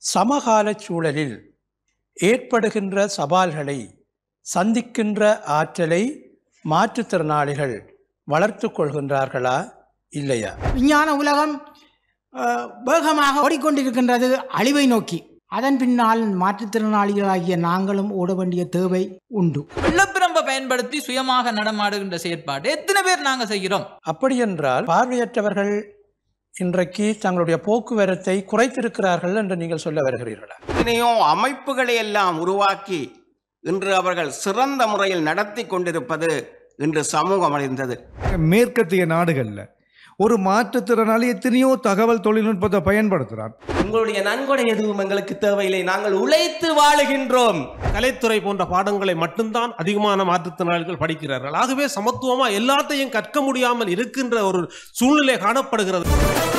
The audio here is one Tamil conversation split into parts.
சமகால சூழலில் ஏற்படுகின்ற சவால்களை சந்திக்கின்ற ஆற்றலை மாற்றுத்திறனாளிகள் வளர்த்து கொள்கின்றார்களா இல்லையா விஞ்ஞான உலகம் அஹ், வேகமாக ஓடிக்கொண்டிருக்கின்றது அழிவை நோக்கி அதன் பின்னால் மாற்றுத்திறனாளிகளாகிய நாங்களும் ஓட வேண்டிய தேவை உண்டு வெள்ளப்பிரம்பை பயன்படுத்தி சுயமாக நடமாடுகின்ற செயற்பாடு எத்தனை பேர் நாங்க செய்கிறோம் அப்படியென்றால் பார்வையற்றவர்கள் இன்றைக்கு தங்களுடைய போக்குவரத்தை குறைத்திருக்கிறார்கள் என்று நீங்கள் சொல்ல வருகிறீர்களா எத்தனையோ அமைப்புகளை எல்லாம் உருவாக்கி இன்று அவர்கள் சிறந்த முறையில் நடத்தி கொண்டிருப்பது இன்று சமூகம் அடைந்தது மேற்கத்திய நாடுகளில் ஒரு மாற்றுத்திறனாளி எத்தனையோ தகவல் தொழில்நுட்பத்தை பயன்படுத்துகிறான் உங்களுடைய நன்கொடை எதுவும் எங்களுக்கு தேவையில்லை நாங்கள் உழைத்து வாழுகின்றோம் கலைத்துறை போன்ற பாடங்களை மட்டும்தான் அதிகமான மாற்றுத்திறனாளிகள் படிக்கிறார்கள் ஆகவே சமத்துவமா எல்லாத்தையும் கற்க முடியாமல் இருக்கின்ற ஒரு சூழ்நிலை காணப்படுகிறது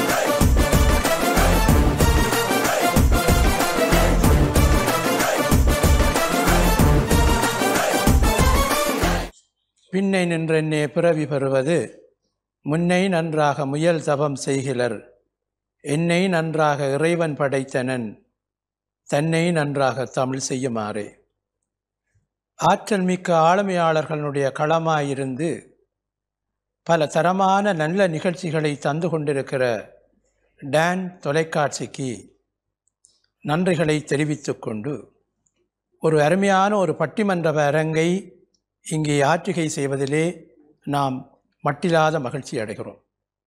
பின்னை நின்றென்னே பிறவி பெறுவது முன்னை நன்றாக முயல் தவம் செய்கிலர் என்னை நன்றாக இறைவன் படைத்தனன் தன்னை நன்றாக தமிழ் செய்யுமாறே ஆற்றல் மிக்க ஆளுமையாளர்களுடைய களமாயிருந்து பல தரமான நல்ல நிகழ்ச்சிகளை தந்து கொண்டிருக்கிற டான் தொலைக்காட்சிக்கு நன்றிகளை தெரிவித்துக் கொண்டு ஒரு அருமையான ஒரு பட்டிமன்ற அரங்கை இங்கே ஆற்றுகை செய்வதிலே நாம் மட்டில்லாத மகிழ்ச்சி அடைகிறோம்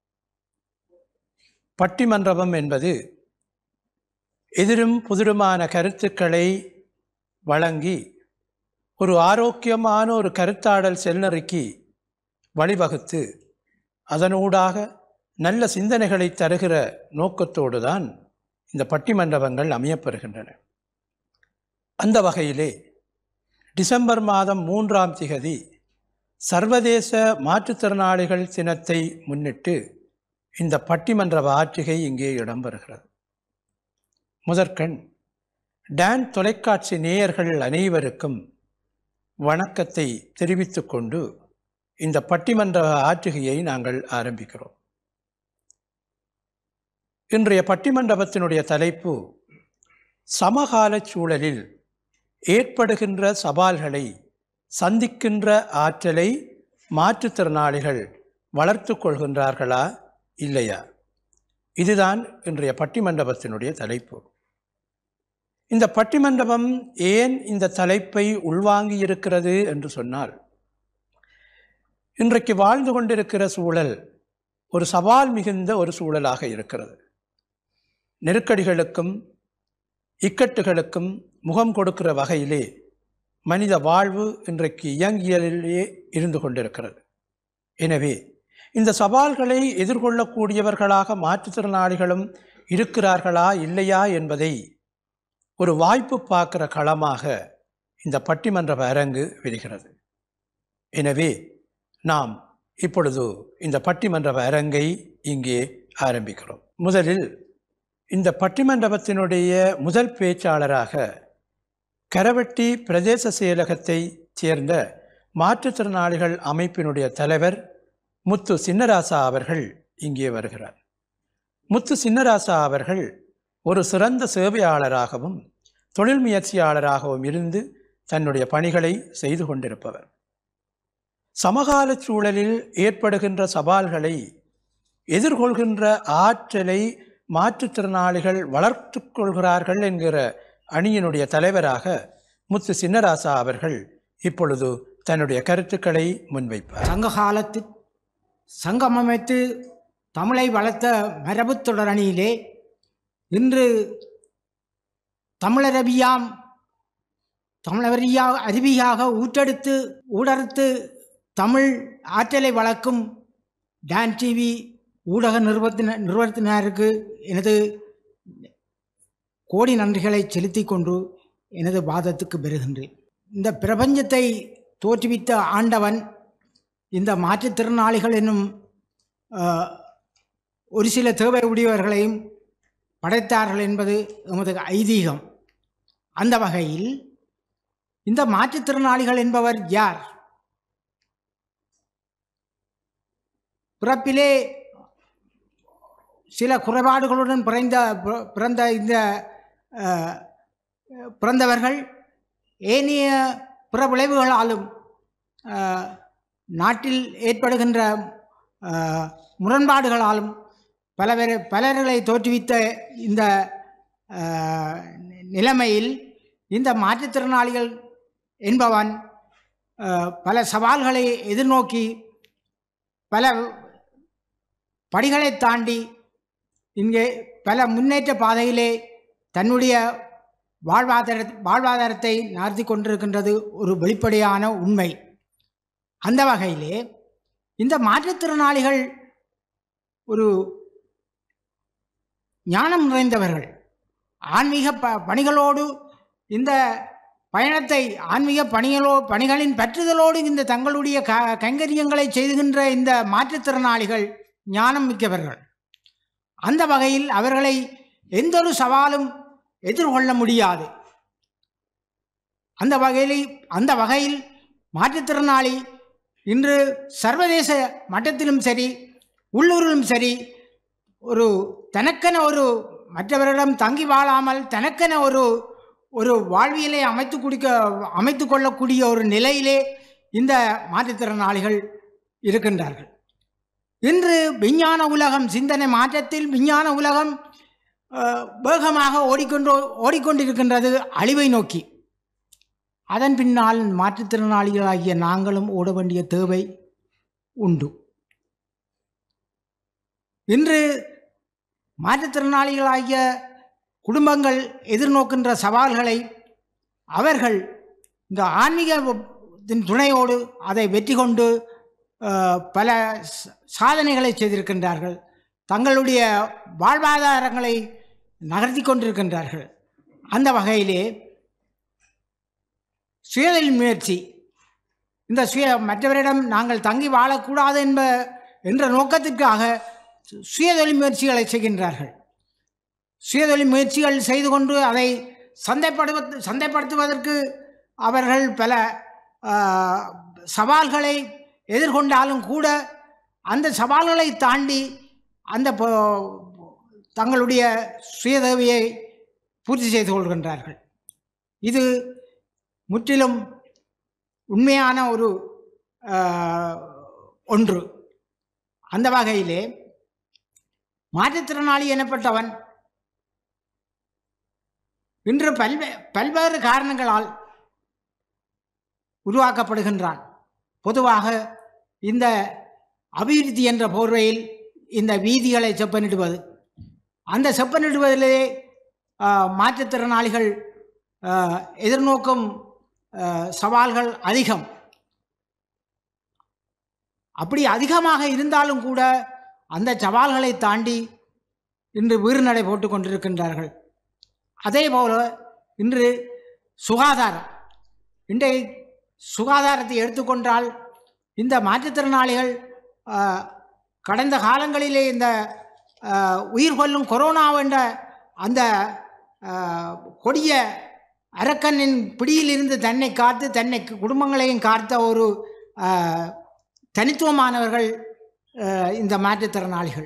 பட்டிமன்றபம் என்பது எதிரும் புதிருமான கருத்துக்களை வழங்கி ஒரு ஆரோக்கியமான ஒரு கருத்தாடல் செல்நெறிக்கு வழிவகுத்து அதனூடாக நல்ல சிந்தனைகளை தருகிற நோக்கத்தோடு தான் இந்த பட்டிமன்றபங்கள் அமையப்பெறுகின்றன அந்த வகையிலே டிசம்பர் மாதம் மூன்றாம் திகதி சர்வதேச மாற்றுத்திறனாளிகள் தினத்தை முன்னிட்டு இந்த பட்டிமன்ற ஆற்றுகை இங்கே இடம்பெறுகிறது முதற்கண் டான் தொலைக்காட்சி நேயர்கள் அனைவருக்கும் வணக்கத்தை தெரிவித்துக் கொண்டு இந்த பட்டிமன்ற ஆற்றுகையை நாங்கள் ஆரம்பிக்கிறோம் இன்றைய பட்டிமண்டபத்தினுடைய தலைப்பு சமகால சூழலில் ஏற்படுகின்ற சவால்களை சந்திக்கின்ற ஆற்றலை மாற்றுத்திறனாளிகள் வளர்த்து கொள்கின்றார்களா இல்லையா இதுதான் இன்றைய பட்டிமண்டபத்தினுடைய தலைப்பு இந்த பட்டிமண்டபம் ஏன் இந்த தலைப்பை உள்வாங்கி இருக்கிறது என்று சொன்னால் இன்றைக்கு வாழ்ந்து கொண்டிருக்கிற சூழல் ஒரு சவால் மிகுந்த ஒரு சூழலாக இருக்கிறது நெருக்கடிகளுக்கும் இக்கட்டுகளுக்கும் முகம் கொடுக்கிற வகையிலே மனித வாழ்வு இன்றைக்கு இயங்கியலிலே இருந்து கொண்டிருக்கிறது எனவே இந்த சவால்களை எதிர்கொள்ளக்கூடியவர்களாக மாற்றுத்திறனாளிகளும் இருக்கிறார்களா இல்லையா என்பதை ஒரு வாய்ப்பு பார்க்கிற களமாக இந்த பட்டிமன்ற அரங்கு விடுகிறது எனவே நாம் இப்பொழுது இந்த பட்டிமன்ற அரங்கை இங்கே ஆரம்பிக்கிறோம் முதலில் இந்த பட்டிமண்டபத்தினுடைய முதல் பேச்சாளராக கரவட்டி பிரதேச செயலகத்தை சேர்ந்த மாற்றுத்திறனாளிகள் அமைப்பினுடைய தலைவர் முத்து சின்னராசா அவர்கள் இங்கே வருகிறார் முத்து சின்னராசா அவர்கள் ஒரு சிறந்த சேவையாளராகவும் தொழில் முயற்சியாளராகவும் இருந்து தன்னுடைய பணிகளை செய்து கொண்டிருப்பவர் சமகால சூழலில் ஏற்படுகின்ற சவால்களை எதிர்கொள்கின்ற ஆற்றலை மாற்றுத்திறனாளிகள் வளர்த்து கொள்கிறார்கள் என்கிற அணியினுடைய தலைவராக முத்து சின்னராசா அவர்கள் இப்பொழுது தன்னுடைய கருத்துக்களை முன்வைப்பார் சங்க காலத்தில் சங்கம் அமைத்து தமிழை வளர்த்த மரபுத் தொடரணியிலே இன்று தமிழரபியாம் தமிழறியா அருவியாக ஊற்றெடுத்து ஊடறுத்து தமிழ் ஆற்றலை வளர்க்கும் டான் டிவி ஊடக நிறுவத்தின நிறுவனத்தினருக்கு எனது கோடி நன்றிகளை செலுத்திக் கொண்டு எனது வாதத்துக்கு பெறுகின்றேன் இந்த பிரபஞ்சத்தை தோற்றுவித்த ஆண்டவன் இந்த மாற்றுத்திறனாளிகள் என்னும் ஆஹ், ஒரு சில தேவை உடையவர்களையும் படைத்தார்கள் என்பது எமது ஐதீகம் அந்த வகையில் இந்த மாற்றுத்திறனாளிகள் என்பவர் யார் பிறப்பிலே சில குறைபாடுகளுடன் பிறந்த பி- பிறந்த இந்த அஹ், பிறந்தவர்கள் ஏனைய பிற விளைவுகளாலும் அஹ், நாட்டில் ஏற்படுகின்ற அஹ், முரண்பாடுகளாலும் பலவர பலர்களை தோற்றுவித்த இந்த அஹ், நிலைமையில் இந்த மாற்றுத்திறனாளிகள் என்பவன் அஹ், பல சவால்களை எதிர்நோக்கி பல படிகளை தாண்டி இங்கே பல முன்னேற்ற பாதையிலே தன்னுடைய வாழ்வாதார வாழ்வாதாரத்தை நடத்தி கொண்டிருக்கின்றது ஒரு வெளிப்படையான உண்மை அந்த வகையிலே இந்த மாற்றுத்திறனாளிகள் ஒரு ஞானம் நிறைந்தவர்கள் ஆன்மீக ப பணிகளோடு இந்த பயணத்தை ஆன்மீக பணிகளோ பணிகளின் பற்றுதலோடு இந்த தங்களுடைய க கைங்கரியங்களை செய்துகின்ற இந்த மாற்றுத்திறனாளிகள் ஞானம் மிக்கவர்கள் அந்த வகையில் அவர்களை எந்த ஒரு சவாலும் எதிர்கொள்ள முடியாது அந்த வகையில் அந்த வகையில் மாற்றுத்திறனாளி இன்று சர்வதேச மட்டத்திலும் சரி உள்ளூரிலும் சரி ஒரு தனக்கென ஒரு மற்றவர்களிடம் தங்கி வாழாமல் தனக்கென ஒரு ஒரு வாழ்வியலை அமைத்து குடிக்க அமைத்து கொள்ளக்கூடிய ஒரு நிலையிலே இந்த மாற்றுத்திறனாளிகள் இருக்கின்றார்கள் இன்று விஞ்ஞான உலகம் சிந்தனை மாற்றத்தில் விஞ்ஞான உலகம் அஹ், வேகமாக ஓடிக்கொண்டு ஓடிக்கொண்டிருக்கின்றது அழிவை நோக்கி அதன் பின்னால் மாற்றுத்திறனாளிகளாகிய நாங்களும் ஓட வேண்டிய தேவை உண்டு இன்று மாற்றுத்திறனாளிகளாகிய குடும்பங்கள் எதிர்நோக்கின்ற சவால்களை அவர்கள் இந்த ஆன்மீகத்தின் துணையோடு அதை வெற்றி கொண்டு அஹ், பல ச- சாதனைகளை செய்திருக்கின்றார்கள் தங்களுடைய வாழ்வாதாரங்களை நகர்த்தி கொண்டிருக்கின்றார்கள் அந்த வகையிலே சுயதொழில் முயற்சி இந்த சுய மற்றவரிடம் நாங்கள் தங்கி வாழக்கூடாது என்ப என்ற நோக்கத்திற்காக சு- சுயதொழில் முயற்சிகளை செய்கின்றார்கள் சுயதொழில் முயற்சிகள் செய்து கொண்டு அதை சந்தைப்படுவ சந்தைப்படுத்துவதற்கு அவர்கள் பல ஆ, சவால்களை எதிர்கொண்டாலும் கூட அந்த சவால்களை தாண்டி அந்த பொ- தங்களுடைய சுயதேவையை பூர்த்தி செய்து கொள்கின்றார்கள் இது முற்றிலும் உண்மையான ஒரு ஆ, ஒன்று அந்த வகையிலே மாற்றுத்திறனாளி எனப்பட்டவன் இன்று பல்வே பல்வேறு காரணங்களால் உருவாக்கப்படுகின்றான் பொதுவாக இந்த அபிவிருத்தி என்ற போர்வையில் இந்த வீதிகளை செப்பனிடுவது அந்த செப்பனிடுவதிலே ஆ, மாற்றுத்திறனாளிகள் ஆ, எதிர்நோக்கும் ஆ, சவால்கள் அதிகம் அப்படி அதிகமாக இருந்தாலும் கூட அந்த சவால்களை தாண்டி இன்று வீறுநடை போட்டுக் கொண்டிருக்கின்றார்கள் அதே போல இன்று சுகாதாரம் இன்றைய சுகாதாரத்தை எடுத்துக்கொண்டால் இந்த மாற்றுத்திறனாளிகள் ஆ, கடந்த காலங்களிலே இந்த ஆ, உயிர் கொல்லும் கொரோனா என்ற அந்த ஆ, கொடிய அரக்கனின் பிடியிலிருந்து தன்னை காத்து தன்னை குடும்பங்களையும் காத்த ஒரு ஆ, தனித்துவமானவர்கள் ஆ, இந்த மாற்றுத்திறனாளிகள்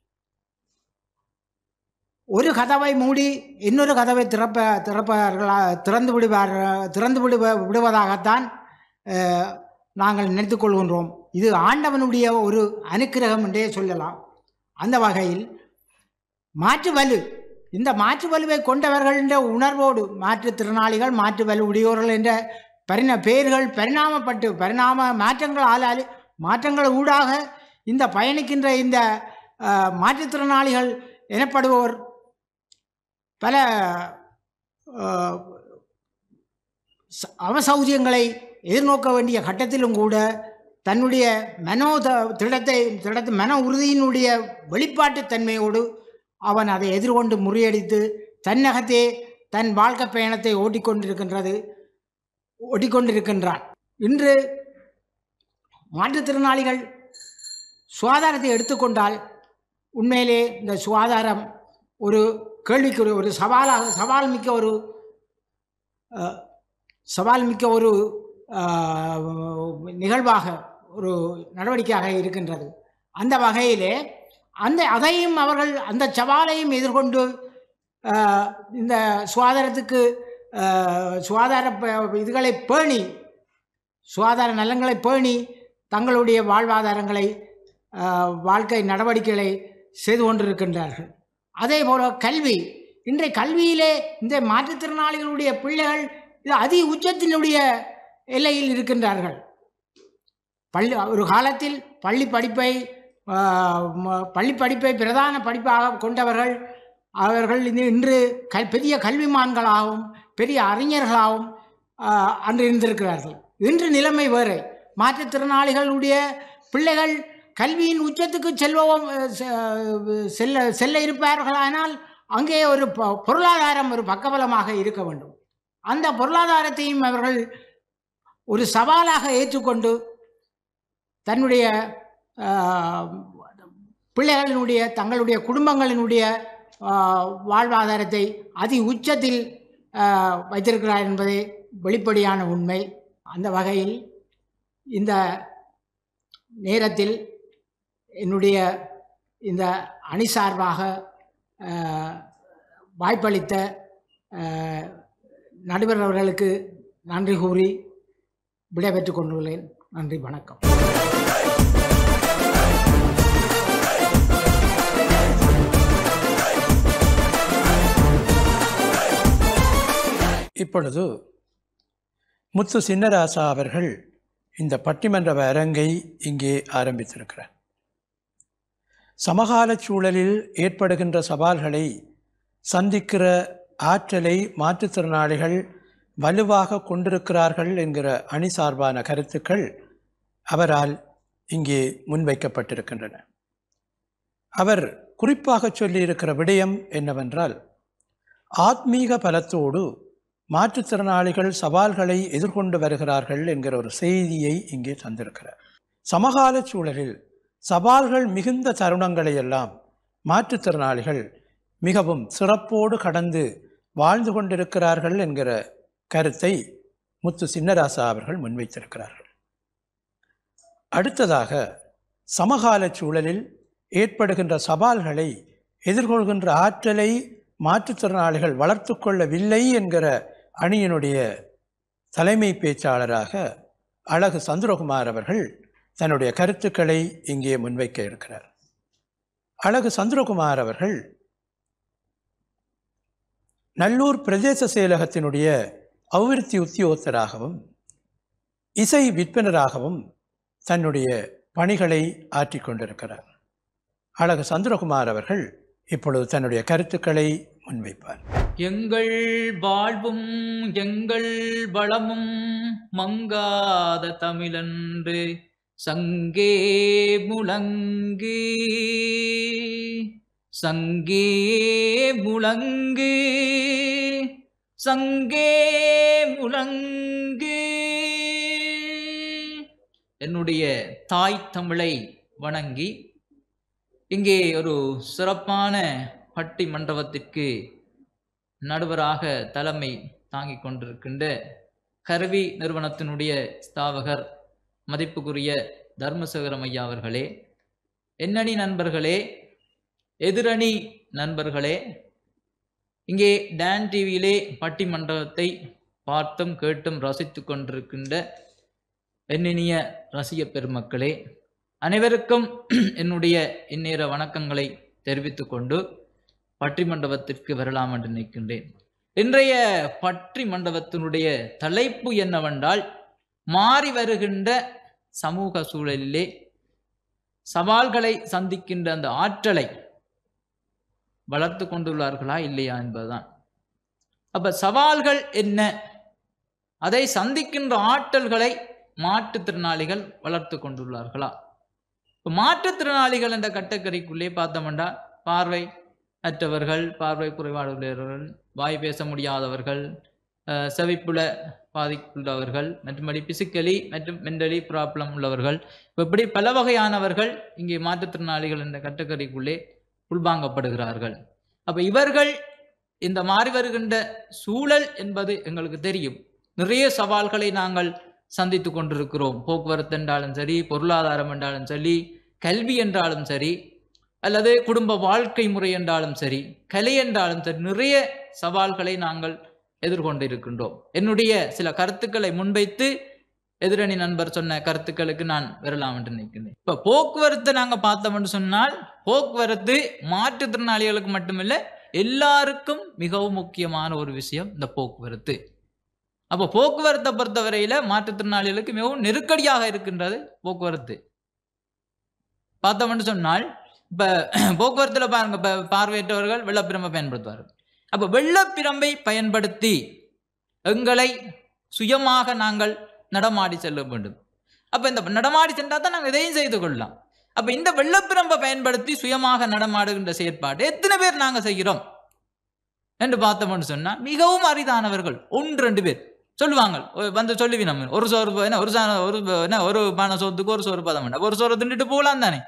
ஒரு கதவை மூடி இன்னொரு கதவை திறப்ப திறப்பார்களா திறந்து விடுவார் திறந்து விடுவ விடுவதாகத்தான் அஹ், நாங்கள் நினைத்துக் கொள்கின்றோம் இது ஆண்டவனுடைய ஒரு அனுக்கிரகம் என்றே சொல்லலாம் அந்த வகையில் மாற்று வலு இந்த மாற்று வலுவை கொண்டவர்கள் என்ற உணர்வோடு மாற்றுத்திறனாளிகள் மாற்று வலு உடையோர்கள் என்ற பரிண பெயர்கள் பரிணாமப்பட்டு பரிணாம மாற்றங்கள் ஆளால் மாற்றங்கள் ஊடாக இந்த பயணிக்கின்ற இந்த அஹ், மாற்றுத்திறனாளிகள் எனப்படுவோர் பல அஹ், ச- அவசௌரியங்களை எதிர்நோக்க வேண்டிய கட்டத்திலும் கூட தன்னுடைய மனோ த- திடத்தை திடத்து மன உறுதியினுடைய வெளிப்பாட்டு தன்மையோடு அவன் அதை எதிர்கொண்டு முறியடித்து தன்னகத்தே தன் வாழ்க்கை பயணத்தை ஓட்டிக்கொண்டிருக்கின்றது ஓட்டிக்கொண்டிருக்கின்றான் இன்று மாற்றுத்திறனாளிகள் சுகாதாரத்தை எடுத்துக்கொண்டால் உண்மையிலே இந்த சுகாதாரம் ஒரு கேள்விக்குரிய ஒரு சவாலாக சவால் மிக்க ஒரு அஹ், சவால் மிக்க ஒரு அஹ், நிகழ்வாக ஒரு நடவடிக்கையாக இருக்கின்றது அந்த வகையிலே அந்த அதையும் அவர்கள் அந்த சவாலையும் எதிர்கொண்டு அஹ், இந்த சுகாதாரத்துக்கு அஹ், சுகாதார ப- இதுகளை பேணி சுகாதார நலன்களை பேணி தங்களுடைய வாழ்வாதாரங்களை அஹ், வாழ்க்கை நடவடிக்கைகளை செய்து கொண்டிருக்கின்றார்கள் அதே போல கல்வி இன்றைய கல்வியிலே இந்த மாற்றுத்திறனாளிகளுடைய பிள்ளைகள் இது அதி உச்சத்தினுடைய எல்லையில் இருக்கின்றார்கள் பள்ளி ஒரு காலத்தில் பள்ளி படிப்பை ஆஹ், ம- பள்ளி படிப்பை பிரதான படிப்பாக கொண்டவர்கள் அவர்கள் இன்று இன்று க பெரிய கல்விமான்களாகவும் பெரிய அறிஞர்களாகவும் ஆஹ், அன்று இருந்திருக்கிறார்கள் இன்று நிலைமை வேறு மாற்றுத்திறனாளிகளுடைய பிள்ளைகள் கல்வியின் உச்சத்துக்கு செல்வோம் அஹ், செ- செல்ல செல்ல இருப்பார்களானால் அங்கே ஒரு பொ- பொருளாதாரம் ஒரு பக்கபலமாக இருக்க வேண்டும் அந்த பொருளாதாரத்தையும் அவர்கள் ஒரு சவாலாக ஏற்றுக்கொண்டு தன்னுடைய ஆஹ், பிள்ளைகளினுடைய தங்களுடைய குடும்பங்களினுடைய ஆஹ், வாழ்வாதாரத்தை அதி உச்சத்தில் ஆஹ், வைத்திருக்கிறார் என்பதே வெளிப்படையான உண்மை அந்த வகையில் இந்த நேரத்தில் என்னுடைய இந்த அணி சார்பாக ஆஹ், வாய்ப்பளித்த ஆஹ், நடுவர் அவர்களுக்கு நன்றி கூறி விடைபெற்றுக் கொண்டுள்ளேன் நன்றி வணக்கம் இப்பொழுது முத்து சின்னராசா அவர்கள் இந்த பட்டிமன்ற அரங்கை இங்கே ஆரம்பித்திருக்கிறார் சமகால சூழலில் ஏற்படுகின்ற சவால்களை சந்திக்கிற ஆற்றலை மாற்றுத்திறனாளிகள் வலுவாக கொண்டிருக்கிறார்கள் என்கிற அணி சார்பான கருத்துக்கள் அவரால் இங்கே முன்வைக்கப்பட்டிருக்கின்றன அவர் குறிப்பாக சொல்லியிருக்கிற விடயம் என்னவென்றால் ஆத்மீக பலத்தோடு மாற்றுத்திறனாளிகள் சவால்களை எதிர்கொண்டு வருகிறார்கள் என்கிற ஒரு செய்தியை இங்கே தந்திருக்கிறார் சமகால சூழலில் சவால்கள் மிகுந்த தருணங்களை எல்லாம் மாற்றுத்திறனாளிகள் மிகவும் சிறப்போடு கடந்து வாழ்ந்து கொண்டிருக்கிறார்கள் என்கிற கருத்தை முத்து சின்னராசா அவர்கள் முன்வைத்திருக்கிறார்கள் அடுத்ததாக சமகால சூழலில் ஏற்படுகின்ற சவால்களை எதிர்கொள்கின்ற ஆற்றலை மாற்றுத்திறனாளிகள் வளர்த்து கொள்ளவில்லை என்கிற அணியினுடைய தலைமை பேச்சாளராக அழகு சந்திரகுமார் அவர்கள் தன்னுடைய கருத்துக்களை இங்கே முன்வைக்க இருக்கிறார் அழகு சந்திரகுமார் அவர்கள் நல்லூர் பிரதேச செயலகத்தினுடைய அபிவிருத்தி உத்தியோகத்தராகவும் இசை விற்பனராகவும் தன்னுடைய பணிகளை ஆற்றிக் கொண்டிருக்கிறார் அழகு சந்திரகுமார் அவர்கள் இப்பொழுது தன்னுடைய கருத்துக்களை முன்வைப்பார் எங்கள் வாழ்வும் எங்கள் வளமும் மங்காத தமிழன்று சங்கே முழங்கு சங்கே முழங்கு சங்கே முழங்கு என்னுடைய தாய் தமிழை வணங்கி இங்கே ஒரு சிறப்பான பட்டி மண்டபத்திற்கு நடுவராக தலைமை தாங்கிக் கொண்டிருக்கின்ற கருவி நிறுவனத்தினுடைய ஸ்தாபகர் மதிப்புக்குரிய தர்மசேகரம் ஐயா அவர்களே எண்ணணி நண்பர்களே எதிரணி நண்பர்களே இங்கே டான் டிவியிலே பட்டிமன்றத்தை பார்த்தும் கேட்டும் ரசித்து கொண்டிருக்கின்ற எண்ணினிய ரசிக பெருமக்களே அனைவருக்கும் என்னுடைய இந்நேர வணக்கங்களை தெரிவித்துக் கொண்டு பற்றி மண்டபத்திற்கு வரலாம் என்று நினைக்கின்றேன் இன்றைய பற்றி மண்டபத்தினுடைய தலைப்பு என்னவென்றால் மாறி வருகின்ற சமூக சூழலிலே சவால்களை சந்திக்கின்ற அந்த ஆற்றலை வளர்த்து கொண்டுள்ளார்களா இல்லையா என்பதுதான் அப்ப சவால்கள் என்ன அதை சந்திக்கின்ற ஆற்றல்களை மாற்றுத்திறனாளிகள் வளர்த்து கொண்டுள்ளார்களா இப்போ மாற்றுத்திறனாளிகள் என்ற கட்டக்கரைக்குள்ளே பார்த்தோம்னா பார்வை அற்றவர்கள் பார்வை குறைபாடுடையவர்கள் வாய் பேச முடியாதவர்கள் அஹ், செவிப்புல பாதிப்புள்ளவர்கள் மற்றும்படி பிசிக்கலி மற்றும் மென்டலி ப்ராப்ளம் உள்ளவர்கள் இப்போ இப்படி பல வகையானவர்கள் இங்கே மாற்றுத்திறனாளிகள் என்ற கட்டக்கரைக்குள்ளே உள்வாங்கப்படுகிறார்கள் அப்போ இவர்கள் இந்த மாறி வருகின்ற சூழல் என்பது எங்களுக்கு தெரியும் நிறைய சவால்களை நாங்கள் சந்தித்து கொண்டிருக்கிறோம் போக்குவரத்து என்றாலும் சரி பொருளாதாரம் என்றாலும் சரி கல்வி என்றாலும் சரி அல்லது குடும்ப வாழ்க்கை முறை என்றாலும் சரி கலை என்றாலும் சரி நிறைய சவால்களை நாங்கள் எதிர்கொண்டு இருக்கின்றோம் என்னுடைய சில கருத்துக்களை முன்வைத்து எதிரணி நண்பர் சொன்ன கருத்துக்களுக்கு நான் வரலாம் என்று நினைக்கிறேன் இப்ப போக்குவரத்தை நாங்க பார்த்தோம்னு சொன்னால் போக்குவரத்து மாற்றுத்திறனாளிகளுக்கு மட்டுமில்லை எல்லாருக்கும் மிகவும் முக்கியமான ஒரு விஷயம் இந்த போக்குவரத்து அப்போ போக்குவரத்தை பொறுத்தவரையில மாற்றுத்திறனாளிகளுக்கு மிகவும் நெருக்கடியாக இருக்கின்றது போக்குவரத்து பார்த்தோம்னு சொன்னால் இப்ப போக்குவரத்துல பாருங்க இப்ப பார்வையற்றவர்கள் வெள்ளப்பிரம்பை பயன்படுத்துவார்கள் அப்ப வெள்ளப்பிரம்பை பயன்படுத்தி எங்களை சுயமாக நாங்கள் நடமாடி செல்ல வேண்டும் அப்ப இந்த நடமாடி சென்றால் தான் நாங்கள் இதையும் செய்து கொள்ளலாம் அப்ப இந்த வெள்ளப்பிரம்பை பயன்படுத்தி சுயமாக நடமாடுகின்ற செயற்பாடு எத்தனை பேர் நாங்க செய்கிறோம் என்று பார்த்தோம்னு சொன்னா மிகவும் அரிதானவர்கள் ஒன்று ரெண்டு பேர் சொல்லுவாங்க ஒ- வந்து சொல்லுவி நம்ம ஒரு சோறு ப- என்ன ஒரு சா ஒரு ப- என்ன ஒரு பானை சோத்துக்கு ஒரு சோறு பதம் வேண்டாம் ஒரு சோறு தின்னுட்டு போகலாம் தானே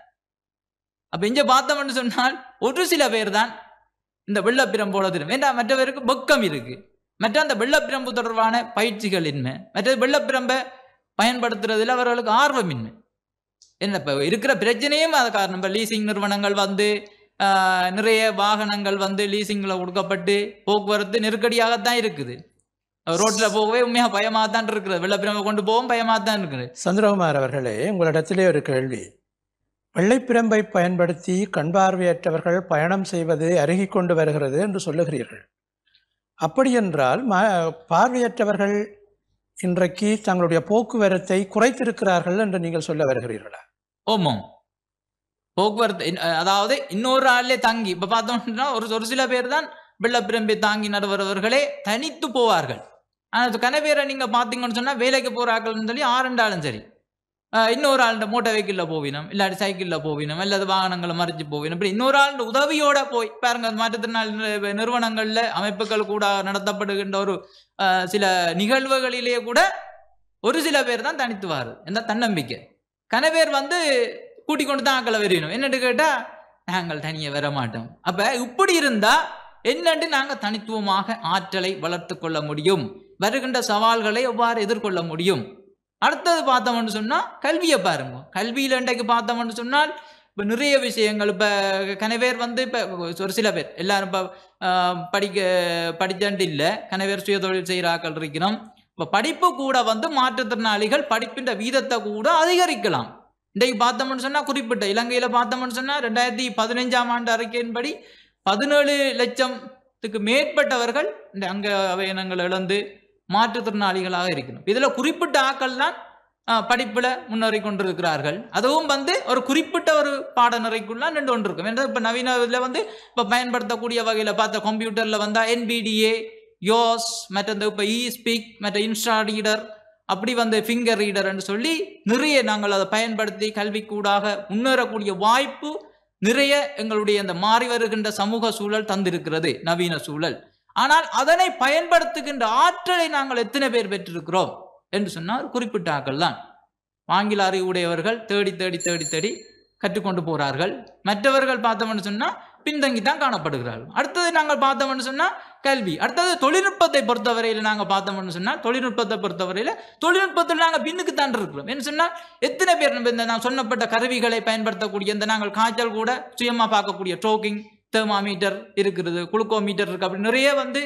அப்ப இங்க பார்த்தோம்னு சொன்னால் ஒரு சில பேர் தான் இந்த வெள்ளப்பிரம்போட திரும் வேண்டாம் மற்றவருக்கு பக்கம் இருக்கு மற்ற அந்த வெள்ளப்பிரம்பு தொடர்பான பயிற்சிகள் இன்மை மற்ற வெள்ளப்பிரம்பை பயன்படுத்துறதுல அவர்களுக்கு ஆர்வமின்மை என்ன இப்போ இருக்கிற பிரச்சனையும் அது காரணம் இப்போ லீசிங் நிறுவனங்கள் வந்து ஆஹ், நிறைய வாகனங்கள் வந்து லீசிங்கில் கொடுக்கப்பட்டு போக்குவரத்து நெருக்கடியாகத்தான் இருக்குது ரோட்டில் போகவே உண்மையாக பயமாக தான் இருக்குது வெள்ளப்பிரம்பை கொண்டு போகவும் பயமாக தான் இருக்குது சந்திரகுமார் அவர்களே உங்களிடத்திலே ஒரு கேள்வி வெள்ளைப்பிரம்பை பயன்படுத்தி கண் பார்வையற்றவர்கள் பயணம் செய்வது அருகிக் கொண்டு வருகிறது என்று சொல்லுகிறீர்கள் அப்படியென்றால் ம பார்வையற்றவர்கள் இன்றைக்கு தங்களுடைய போக்குவரத்தை குறைத்திருக்கிறார்கள் என்று நீங்கள் சொல்ல வருகிறீர்களா ஓமம் போக்குவரத்து இன்- அதாவது இன்னொரு ஆள்லே தங்கி இப்ப பார்த்தோம்னா ஒரு ஒரு சில பேர் தான் வெள்ளப்பிரம்பை தாங்கி நடுவரவர்களே தனித்து போவார்கள் ஆனால் அது கனவேரை நீங்க பார்த்தீங்கன்னு சொன்னா வேலைக்கு போற ஆட்கள்னு சொல்லி ஆளும் சரி ஆஹ் இன்னொரு ஆளுடைய மோட்டார் வெஹிக்கிளில் போவினோம் இல்லாட்டி சைக்கிளில் போவினோம் இல்லாத வாகனங்களை மறைச்சு போவினோம் இப்படி இன்னொரு ஆளுடைய உதவியோட போய் பாருங்க மாற்றுத்திறனாளி நிறு- நிறுவனங்கள்ல அமைப்புகள் கூட நடத்தப்படுகின்ற ஒரு ஆஹ் சில நிகழ்வுகளிலேயே கூட ஒரு சில பேர் தான் தனித்துவார் எந்த தன்னம்பிக்கை கனவேர் வந்து கூட்டிக் கொண்டு தான் ஆக்களை வரணும் என்னன்னு கேட்டா நாங்கள் தனியே வர மாட்டோம் அப்ப இப்படி இருந்தா என்னண்டு நாங்க தனித்துவமாக ஆற்றலை வளர்த்து கொள்ள முடியும் வருகின்ற சவால்களை எவ்வாறு எதிர்கொள்ள முடியும் அடுத்தது பார்த்தோம்னு சொன்னா கல்வியை பாருங்க கல்வியில இன்றைக்கு பார்த்தோம்னு சொன்னால் இப்போ நிறைய விஷயங்கள் இப்போ கனவேர் வந்து இப்போ ஒரு சில பேர் எல்லாரும் இப்போ படிக்க படிச்சாண்டு இல்லை கனவேர் சுயதொழில் செய்கிற ஆக்கள் இருக்கிறோம் இப்போ படிப்பு கூட வந்து மாற்றுத்திறனாளிகள் படிப்பின்ற வீதத்தை கூட அதிகரிக்கலாம் இன்றைக்கு பார்த்தோம்னு சொன்னா குறிப்பிட்ட இலங்கையில பார்த்தோம்னு சொன்னா ரெண்டாயிரத்தி பதினைஞ்சாம் ஆண்டு அறிக்கையின்படி பதினேழு லட்சத்துக்கு மேற்பட்டவர்கள் இந்த அங்க அவயனங்கள் இழந்து மாற்றுத்திறனாளிகளாக இருக்கணும் இதுல குறிப்பிட்ட ஆக்கள் தான் ஆஹ், படிப்புல முன்னேறி கொண்டிருக்கிறார்கள் அதுவும் வந்து ஒரு குறிப்பிட்ட ஒரு பாடநெறிக்குள்ள நின்று கொண்டிருக்கும் என்ற இப்ப நவீன இதுல வந்து இப்ப பயன்படுத்தக்கூடிய வகையில பார்த்த கம்ப்யூட்டர்ல வந்தா என்பிடிஏ யோஸ் மற்ற இந்த இப்போ இ ஸ்பீக் மற்ற இன்ஸ்டா ரீடர் அப்படி வந்து ஃபிங்கர் ரீடர்னு சொல்லி நிறைய நாங்கள் அதை பயன்படுத்தி கல்விக்கூடாக முன்னேறக்கூடிய வாய்ப்பு நிறைய எங்களுடைய அந்த மாறி வருகின்ற சமூக சூழல் தந்திருக்கிறது நவீன சூழல் ஆனால் அதனை பயன்படுத்துகின்ற ஆற்றலை நாங்கள் எத்தனை பேர் பெற்றிருக்கிறோம் என்று சொன்னால் குறிப்பிட்ட ஆக்கள் தான் ஆங்கில அறிவுடையவர்கள் தேடி தேடி தேடி தேடி கற்றுக்கொண்டு போறார்கள் மற்றவர்கள் பார்த்தோம்னு சொன்னா பின்தங்கி தான் காணப்படுகிறார்கள் அடுத்தது நாங்கள் பார்த்தோம்னு சொன்னா கல்வி அடுத்தது தொழில்நுட்பத்தை பொறுத்தவரையில் நாங்கள் பார்த்தோம்னு சொன்னால் தொழில்நுட்பத்தை பொறுத்தவரையில் தொழில்நுட்பத்தில் நாங்கள் பின்னுக்கு தான் இருக்கிறோம் என்ன சொன்னால் எத்தனை பேர் நம்ம இந்த நான் சொன்னப்பட்ட கருவிகளை பயன்படுத்தக்கூடிய இந்த நாங்கள் காய்ச்சல் கூட சுயமாக பார்க்கக்கூடிய ட்ரோக்கிங் தெர்மாமீட்டர் இருக்கிறது குளுக்கோமீட்டர் இருக்கு அப்படி நிறைய வந்து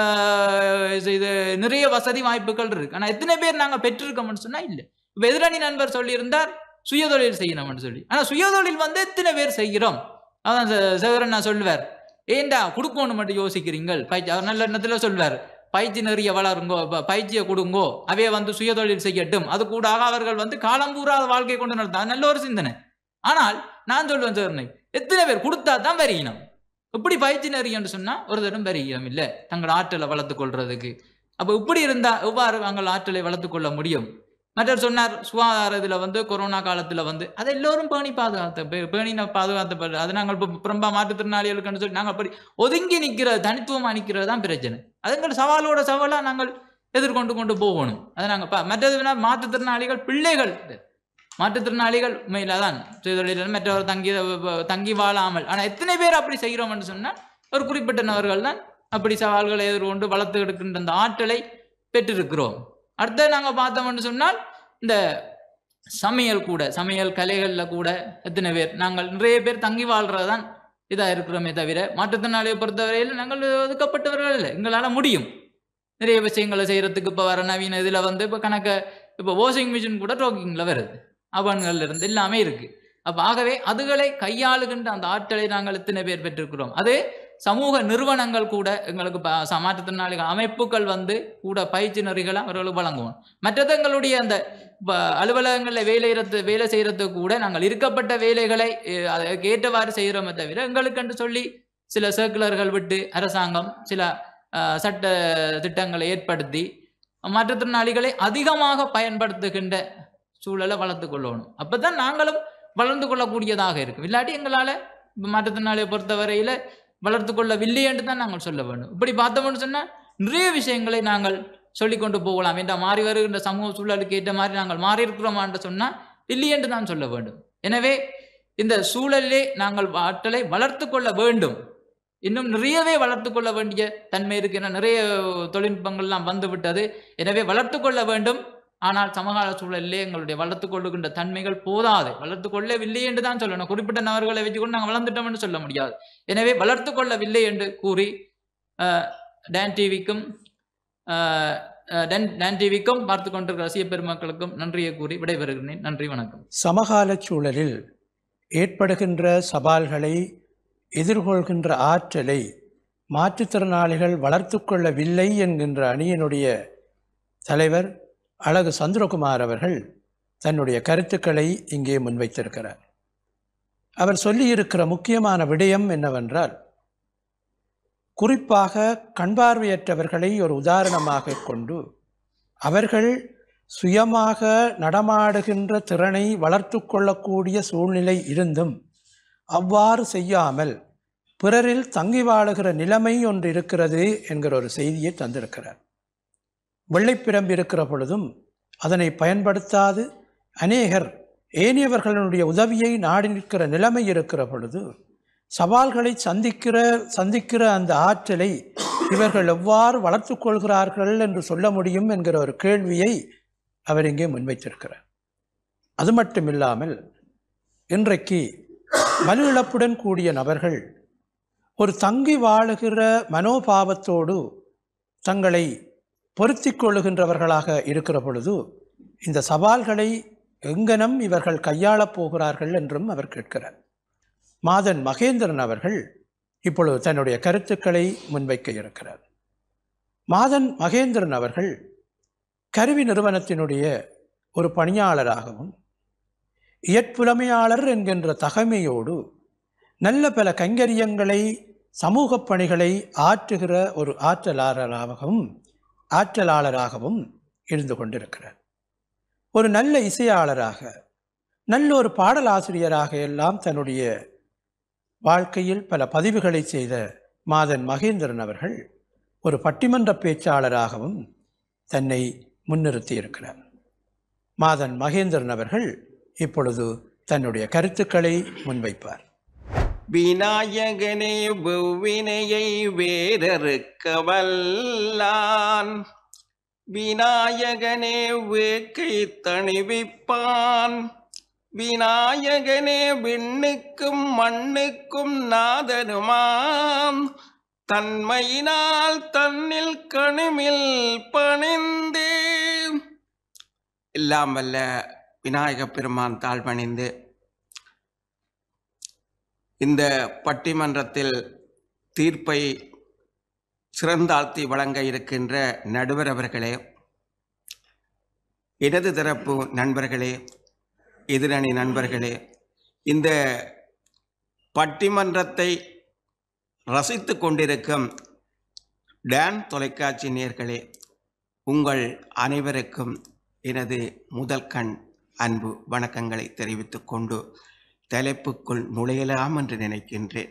ஆஹ், இது இது நிறைய வசதி வாய்ப்புகள் இருக்கு ஆனால் எத்தனை பேர் நாங்கள் பெற்றிருக்கோம்னு சொன்னால் இல்லை இப்போ எதிரணி நண்பர் சொல்லியிருந்தார் சுயதொழில் செய்யணும்னு சொல்லி ஆனால் சுயதொழில் வந்து எத்தனை பேர் செய்கிறோம் அதான் சே- சேகரன் நான் சொல்லுவார் ஏண்டா கொடுக்கணும் மட்டும் யோசிக்கிறீங்கள் பயிற்சி அவர் நல்ல எண்ணத்தில் சொல்வார் பயிற்சி நிறைய வளருங்கோ ப- பயிற்சியை கொடுங்கோ அவைய வந்து சுயதொழில் செய்யட்டும் அது கூடாக அவர்கள் வந்து காலம்பூரா வாழ்க்கை கொண்டு நடத்தா நல்ல ஒரு சிந்தனை ஆனால் நான் சொல்லுவேன் சேரனை எத்தனை பேர் கொடுத்தா தான் வரையினம் இப்படி பயிற்சி நெறி என்று சொன்னா ஒரு தரம் வரையினம் இல்லை தங்கள் ஆற்றலை வளர்த்துக் கொள்றதுக்கு அப்ப இப்படி இருந்தா எவ்வாறு நாங்கள் ஆற்றலை வளர்த்துக் கொள்ள முடியும் மற்றவர் சொன்னார் சுகாதார இதுல வந்து கொரோனா காலத்துல வந்து அதை எல்லோரும் பேணி பாதுகாத்த பே- பேணின பாதுகாத்த அது நாங்கள் இப்போ புறம்பா மாற்றுத்திறனாளிகளுக்குன்னு சொல்லி நாங்கள் அப்படி ஒதுங்கி நிற்கிறது தனித்துவமா நிற்கிறது தான் பிரச்சனை அதுங்கள் சவாலோட சவாலா நாங்கள் எதிர்கொண்டு கொண்டு போகணும் அதை நாங்கள் பா மற்றது வேணா மாற்றுத்திறனாளிகள் பிள்ளைகள் மாற்றுத்திறனாளிகள் உண்மையில தான் செய்தொழில் மற்றவர் தங்கி தங்கி வாழாமல் ஆனால் எத்தனை பேர் அப்படி செய்கிறோம்னு சொன்னால் ஒரு குறிப்பிட்ட நபர்கள் தான் அப்படி சவால்களை எதிர்கொண்டு வளர்த்து எடுக்கின்ற அந்த ஆற்றலை பெற்றிருக்கிறோம் அடுத்தது நாங்கள் பார்த்தோம்னு சொன்னால் இந்த சமையல் கூட சமையல் கலைகளில் கூட எத்தனை பேர் நாங்கள் நிறைய பேர் தங்கி வாழ்றது தான் இதாக இருக்கிறோமே தவிர மாற்றுத்திறனாளியை பொறுத்தவரையில் நாங்கள் ஒதுக்கப்பட்டவர்கள் இல்லை எங்களால் முடியும் நிறைய விஷயங்களை செய்கிறதுக்கு இப்போ வர நவீன இதில் வந்து இப்போ கணக்க இப்போ வாஷிங் மிஷின் கூட ட்ரோக்கிங்கில் வருது அவன்கள்ல இருந்து எல்லாமே இருக்குது அப்போ ஆகவே அதுகளை கையாளுகின்ற அந்த ஆற்றலை நாங்கள் எத்தனை பேர் பெற்றிருக்கிறோம் அது சமூக நிறுவனங்கள் கூட எங்களுக்கு ப- ச- மாற்றுத்திறனாளிகள் அமைப்புகள் வந்து கூட பயிற்சி நெறிகளை அவர்களுக்கு வழங்குவோம் மற்றது எங்களுடைய அந்த ப- அலுவலகங்களில் வேலை செய்யறது வேலை செய்யறதுக்கு கூட நாங்கள் இருக்கப்பட்ட வேலைகளை அஹ், அதற்கு ஏற்றவாறு செய்கிறோமே தவிர எங்களுக்கென்று சொல்லி சில சர்க்குலர்கள் விட்டு அரசாங்கம் சில அஹ், சட்ட திட்டங்களை ஏற்படுத்தி மாற்றுத்திறனாளிகளை அதிகமாக பயன்படுத்துகின்ற சூழலை வளர்த்து கொள்ளணும் அப்பதான் நாங்களும் வளர்ந்து கொள்ளக்கூடியதாக இருக்கும் இல்லாட்டி எங்களால் மாற்றுத்திறனாளியை பொறுத்தவரையில் வளர்த்து கொள்ளவில்லை என்று தான் நாங்கள் சொல்ல வேண்டும் இப்படி பார்த்தோம்னு சொன்னால் நிறைய விஷயங்களை நாங்கள் சொல்லிக்கொண்டு போகலாம் என்ற மாறி வருகின்ற சமூக சூழலுக்கு ஏற்ற மாதிரி நாங்கள் மாறி இருக்கிறோமா என்று சொன்னால் இல்லை என்று தான் சொல்ல வேண்டும் எனவே இந்த சூழலிலே நாங்கள் ஆற்றலை வளர்த்து கொள்ள வேண்டும் இன்னும் நிறையவே வளர்த்து கொள்ள வேண்டிய தன்மை இருக்கு ஏன்னா நிறைய தொழில்நுட்பங்கள்லாம் வந்து விட்டது எனவே வளர்த்து கொள்ள வேண்டும் ஆனால் சமகால சூழலிலே எங்களுடைய வளர்த்து கொள்ளுகின்ற தன்மைகள் போதாது வளர்த்து கொள்ளவில்லை என்று தான் சொல்லணும் குறிப்பிட்ட நபர்களை வச்சுக்கொண்டு நாங்கள் வளர்ந்துட்டோம் என்று சொல்ல முடியாது எனவே வளர்த்து கொள்ளவில்லை என்று கூறி அஹ், டான் டிவிக்கும் அஹ், அஹ், டான் டான் டிவிக்கும் பார்த்து கொண்டிருக்கிற ரசிக பெருமக்களுக்கும் நன்றியை கூறி விடைபெறுகிறேன் நன்றி வணக்கம் சமகால சூழலில் ஏற்படுகின்ற சவால்களை எதிர்கொள்கின்ற ஆற்றலை மாற்றுத்திறனாளிகள் வளர்த்து கொள்ளவில்லை என்கின்ற அணியினுடைய தலைவர் அழகு சந்திரகுமார் அவர்கள் தன்னுடைய கருத்துக்களை இங்கே முன்வைத்திருக்கிறார் அவர் சொல்லியிருக்கிற முக்கியமான விடயம் என்னவென்றால் குறிப்பாக கண்பார்வையற்றவர்களை ஒரு உதாரணமாக கொண்டு அவர்கள் சுயமாக நடமாடுகின்ற திறனை வளர்த்து கொள்ளக்கூடிய சூழ்நிலை இருந்தும் அவ்வாறு செய்யாமல் பிறரில் தங்கி வாழுகிற நிலைமை ஒன்று இருக்கிறது என்கிற ஒரு செய்தியை தந்திருக்கிறார் வெள்ளைப்பிரம்பு இருக்கிற பொழுதும் அதனை பயன்படுத்தாது அநேகர் ஏனையவர்களுடைய உதவியை நாடி நிற்கிற நிலைமை இருக்கிற பொழுது சவால்களை சந்திக்கிற சந்திக்கிற அந்த ஆற்றலை இவர்கள் எவ்வாறு வளர்த்து கொள்கிறார்கள் என்று சொல்ல முடியும் என்கிற ஒரு கேள்வியை அவர் இங்கே முன்வைத்திருக்கிறார் அது மட்டும் இல்லாமல் இன்றைக்கு வலு இழப்புடன் கூடிய நபர்கள் ஒரு தங்கி வாழுகிற மனோபாவத்தோடு தங்களை பொருத்திக் கொள்ளுகின்றவர்களாக இருக்கிற பொழுது இந்த சவால்களை எங்கனம் இவர்கள் கையாளப் போகிறார்கள் என்றும் அவர் கேட்கிறார் மாதன் மகேந்திரன் அவர்கள் இப்பொழுது தன்னுடைய கருத்துக்களை முன்வைக்க இருக்கிறார் மாதன் மகேந்திரன் அவர்கள் கருவி நிறுவனத்தினுடைய ஒரு பணியாளராகவும் இயற்புலமையாளர் என்கின்ற தகமையோடு நல்ல பல கைங்கரியங்களை சமூக பணிகளை ஆற்றுகிற ஒரு ஆற்றலாளராகவும் ஆற்றலாளராகவும் இருந்து கொண்டிருக்கிறார் ஒரு நல்ல இசையாளராக நல்ல ஒரு பாடலாசிரியராக எல்லாம் தன்னுடைய வாழ்க்கையில் பல பதிவுகளை செய்த மாதன் மகேந்திரன் அவர்கள் ஒரு பட்டிமன்ற பேச்சாளராகவும் தன்னை முன்னிறுத்தி இருக்கிறார் மாதன் மகேந்திரன் அவர்கள் இப்பொழுது தன்னுடைய கருத்துக்களை முன்வைப்பார் விநாயகனே வெவ்வினையை வேறறுக்க வல்லான் விநாயகனே வேக்கை தணிவிப்பான் விநாயகனே விண்ணுக்கும் மண்ணுக்கும் நாதனுமாம் தன்மையினால் தன்னில் கணுமில் பணிந்து எல்லாம் வல்ல விநாயகப் பெருமான் தாழ் பணிந்து இந்த பட்டிமன்றத்தில் தீர்ப்பை சிறந்தாழ்த்தி வழங்க இருக்கின்ற நடுவர் அவர்களே இடது தரப்பு நண்பர்களே எதிரணி நண்பர்களே இந்த பட்டிமன்றத்தை ரசித்து கொண்டிருக்கும் டான் தொலைக்காட்சி நேர்களே உங்கள் அனைவருக்கும் எனது முதல் கண் அன்பு வணக்கங்களை தெரிவித்துக் கொண்டு தலைப்புக்குள் நுழையலாம் என்று நினைக்கின்றேன்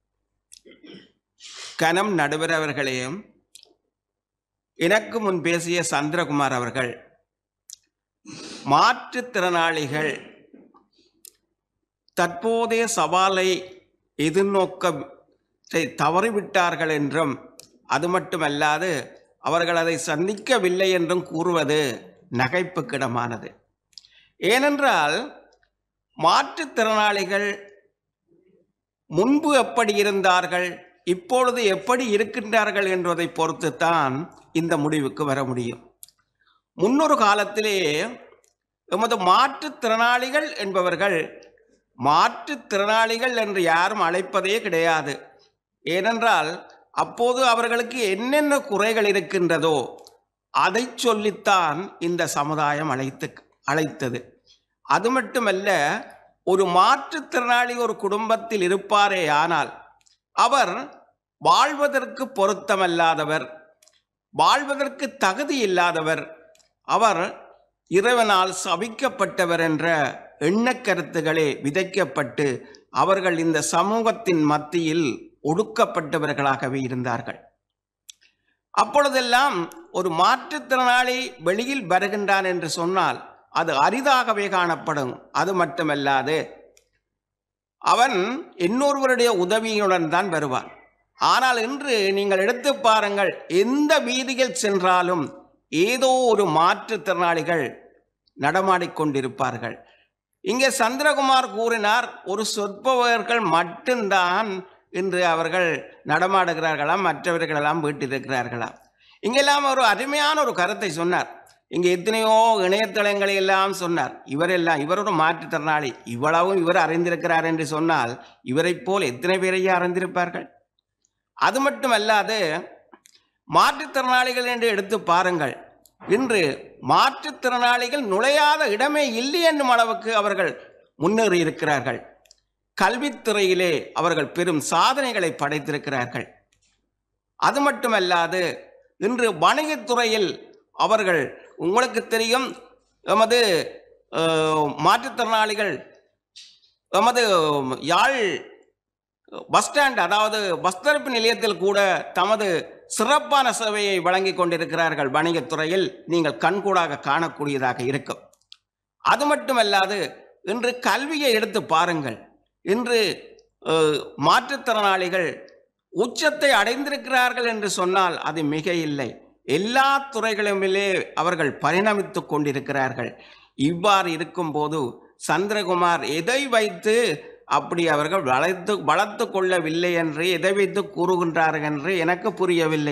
கனம் நடுவர் அவர்களையும் எனக்கு முன் பேசிய சந்திரகுமார் அவர்கள் மாற்றுத்திறனாளிகள் தற்போதைய சவாலை எதிர்நோக்க தவறிவிட்டார்கள் என்றும் அது மட்டுமல்லாது அவர்கள் அதை சந்திக்கவில்லை என்றும் கூறுவது நகைப்புக்கிடமானது ஏனென்றால் மாற்றுத்திறனாளிகள் முன்பு எப்படி இருந்தார்கள் இப்பொழுது எப்படி இருக்கின்றார்கள் என்பதை பொறுத்துத்தான் இந்த முடிவுக்கு வர முடியும் முன்னொரு காலத்திலே எமது மாற்றுத்திறனாளிகள் என்பவர்கள் மாற்றுத்திறனாளிகள் என்று யாரும் அழைப்பதே கிடையாது ஏனென்றால் அப்போது அவர்களுக்கு என்னென்ன குறைகள் இருக்கின்றதோ அதை சொல்லித்தான் இந்த சமுதாயம் அழைத்து அழைத்தது அது மட்டுமல்ல ஒரு மாற்றுத்திறனாளி ஒரு குடும்பத்தில் இருப்பாரே ஆனால் அவர் வாழ்வதற்கு பொருத்தமல்லாதவர் வாழ்வதற்கு தகுதி இல்லாதவர் அவர் இறைவனால் சபிக்கப்பட்டவர் என்ற எண்ணக்கருத்துகளே விதைக்கப்பட்டு அவர்கள் இந்த சமூகத்தின் மத்தியில் ஒடுக்கப்பட்டவர்களாகவே இருந்தார்கள் அப்பொழுதெல்லாம் ஒரு மாற்றுத்திறனாளி வெளியில் வருகின்றான் என்று சொன்னால் அது அரிதாகவே காணப்படும் அது மட்டுமல்லாது அவன் இன்னொருவருடைய உதவியுடன் தான் வருவான் ஆனால் இன்று நீங்கள் எடுத்து பாருங்கள் எந்த வீதியில் சென்றாலும் ஏதோ ஒரு மாற்றுத்திறனாளிகள் நடமாடிக்கொண்டிருப்பார்கள் இங்கே சந்திரகுமார் கூறினார் ஒரு சொற்பவர்கள் மட்டும்தான் இன்று அவர்கள் நடமாடுகிறார்களாம் மற்றவர்களெல்லாம் வீட்டில் இருக்கிறார்களாம் இங்கெல்லாம் ஒரு அருமையான ஒரு கருத்தை சொன்னார் இங்கே எத்தனையோ இணையதளங்களை எல்லாம் சொன்னார் இவரெல்லாம் இவர் ஒரு மாற்றுத்திறனாளி இவ்வளவும் இவர் அறிந்திருக்கிறார் என்று சொன்னால் இவரைப் போல் எத்தனை பேரையே அறிந்திருப்பார்கள் அது மட்டுமல்லாது மாற்றுத்திறனாளிகள் என்று எடுத்து பாருங்கள் இன்று மாற்றுத்திறனாளிகள் நுழையாத இடமே இல்லை என்னும் அளவுக்கு அவர்கள் முன்னேறி இருக்கிறார்கள் கல்வித்துறையிலே அவர்கள் பெரும் சாதனைகளை படைத்திருக்கிறார்கள் அது மட்டுமல்லாது இன்று வணிகத்துறையில் அவர்கள் உங்களுக்கு தெரியும் எமது அஹ், மாற்றுத்திறனாளிகள் எமது யாழ் பஸ் ஸ்டாண்ட் அதாவது பஸ் தரப்பு நிலையத்தில் கூட தமது சிறப்பான சேவையை வழங்கி கொண்டிருக்கிறார்கள் வணிகத்துறையில் நீங்கள் கண்கூடாக காணக்கூடியதாக இருக்கும் அது மட்டுமல்லாது இன்று கல்வியை எடுத்து பாருங்கள் இன்று அஹ், மாற்றுத்திறனாளிகள் உச்சத்தை அடைந்திருக்கிறார்கள் என்று சொன்னால் அது மிக இல்லை எல்லா துறைகளிலுமிலே அவர்கள் பரிணமித்துக் கொண்டிருக்கிறார்கள் இவ்வாறு இருக்கும்போது சந்திரகுமார் எதை வைத்து அப்படி அவர்கள் வளர்த்து வளர்த்து கொள்ளவில்லை என்று எதை வைத்து கூறுகின்றார்கள் என்று எனக்கு புரியவில்லை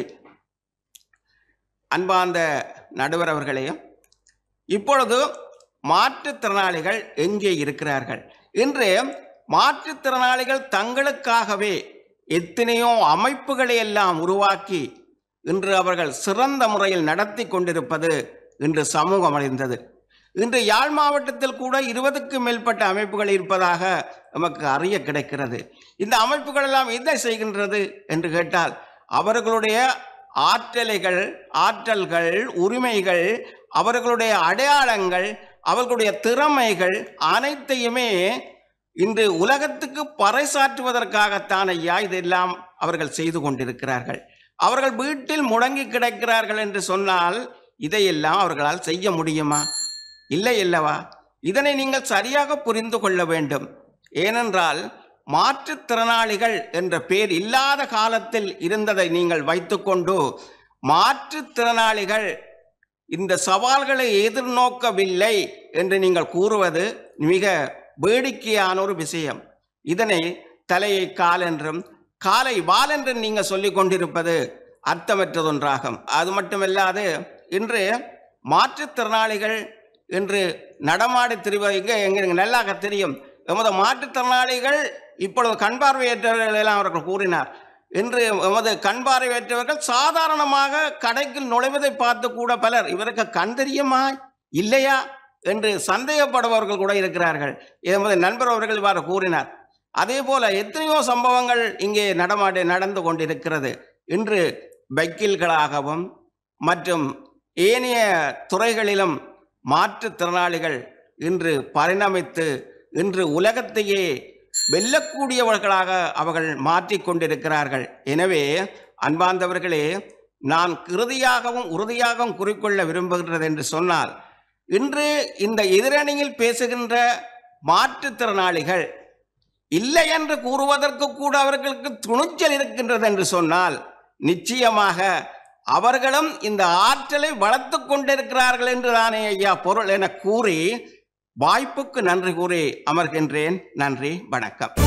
அன்பார்ந்த நடுவர் அவர்களே இப்பொழுது மாற்றுத்திறனாளிகள் எங்கே இருக்கிறார்கள் இன்று மாற்றுத்திறனாளிகள் தங்களுக்காகவே எத்தனையோ அமைப்புகளை எல்லாம் உருவாக்கி இன்று அவர்கள் சிறந்த முறையில் நடத்தி கொண்டிருப்பது இன்று சமூகம் அடைந்தது இன்று யாழ் மாவட்டத்தில் கூட இருபதுக்கும் மேற்பட்ட அமைப்புகள் இருப்பதாக நமக்கு அறிய கிடைக்கிறது இந்த அமைப்புகள் எல்லாம் என்ன செய்கின்றது என்று கேட்டால் அவர்களுடைய ஆற்றலைகள் ஆற்றல்கள் உரிமைகள் அவர்களுடைய அடையாளங்கள் அவர்களுடைய திறமைகள் அனைத்தையுமே இன்று உலகத்துக்கு பறைசாற்றுவதற்காகத்தான் ஐயா இதெல்லாம் அவர்கள் செய்து கொண்டிருக்கிறார்கள் அவர்கள் வீட்டில் முடங்கி கிடக்கிறார்கள் என்று சொன்னால் இதையெல்லாம் அவர்களால் செய்ய முடியுமா இல்லை அல்லவா இதனை நீங்கள் சரியாக புரிந்து கொள்ள வேண்டும் ஏனென்றால் மாற்றுத்திறனாளிகள் என்ற பேர் இல்லாத காலத்தில் இருந்ததை நீங்கள் வைத்துக்கொண்டு மாற்றுத்திறனாளிகள் இந்த சவால்களை எதிர்நோக்கவில்லை என்று நீங்கள் கூறுவது மிக வேடிக்கையான ஒரு விஷயம் இதனை தலையை கால் என்றும் காலை வால் என்றும் நீங்கள் சொல்லிக் கொண்டிருப்பது அர்த்தமற்றதொன்றாகும் அது மட்டுமல்லாது இன்று மாற்றுத்திறனாளிகள் என்று நடமாடி திரிவது இங்கே எங்களுக்கு நல்லாக தெரியும் எமது மாற்றுத்திறனாளிகள் இப்பொழுது கண் பார்வையற்றவர்கள் எல்லாம் அவர்கள் கூறினார் இன்று எமது கண் பார்வையற்றவர்கள் சாதாரணமாக கடைக்கு நுழைவதை பார்த்து கூட பலர் இவருக்கு கண் தெரியுமா இல்லையா என்று சந்தேகப்படுபவர்கள் கூட இருக்கிறார்கள் எமது நண்பர் அவர்கள் இவ்வாறு கூறினார் அதே போல எத்தனையோ சம்பவங்கள் இங்கே நடமாடி நடந்து கொண்டிருக்கிறது இன்று வக்கீல்களாகவும் மற்றும் ஏனைய துறைகளிலும் மாற்றுத்திறனாளிகள் இன்று பரிணமித்து இன்று உலகத்தையே வெல்லக்கூடியவர்களாக அவர்கள் மாற்றிக்கொண்டிருக்கிறார்கள் எனவே அன்பார்ந்தவர்களே நான் இறுதியாகவும் உறுதியாகவும் குறிக்கொள்ள விரும்புகிறது என்று சொன்னால் இன்று இந்த எதிரணியில் பேசுகின்ற மாற்றுத்திறனாளிகள் இல்லை என்று கூறுவதற்கு கூட அவர்களுக்கு துணிச்சல் இருக்கின்றது என்று சொன்னால் நிச்சயமாக அவர்களும் இந்த ஆற்றலை வளர்த்து கொண்டிருக்கிறார்கள் என்று தானே ஐயா பொருள் என கூறி வாய்ப்புக்கு நன்றி கூறி அமர்கின்றேன் நன்றி வணக்கம்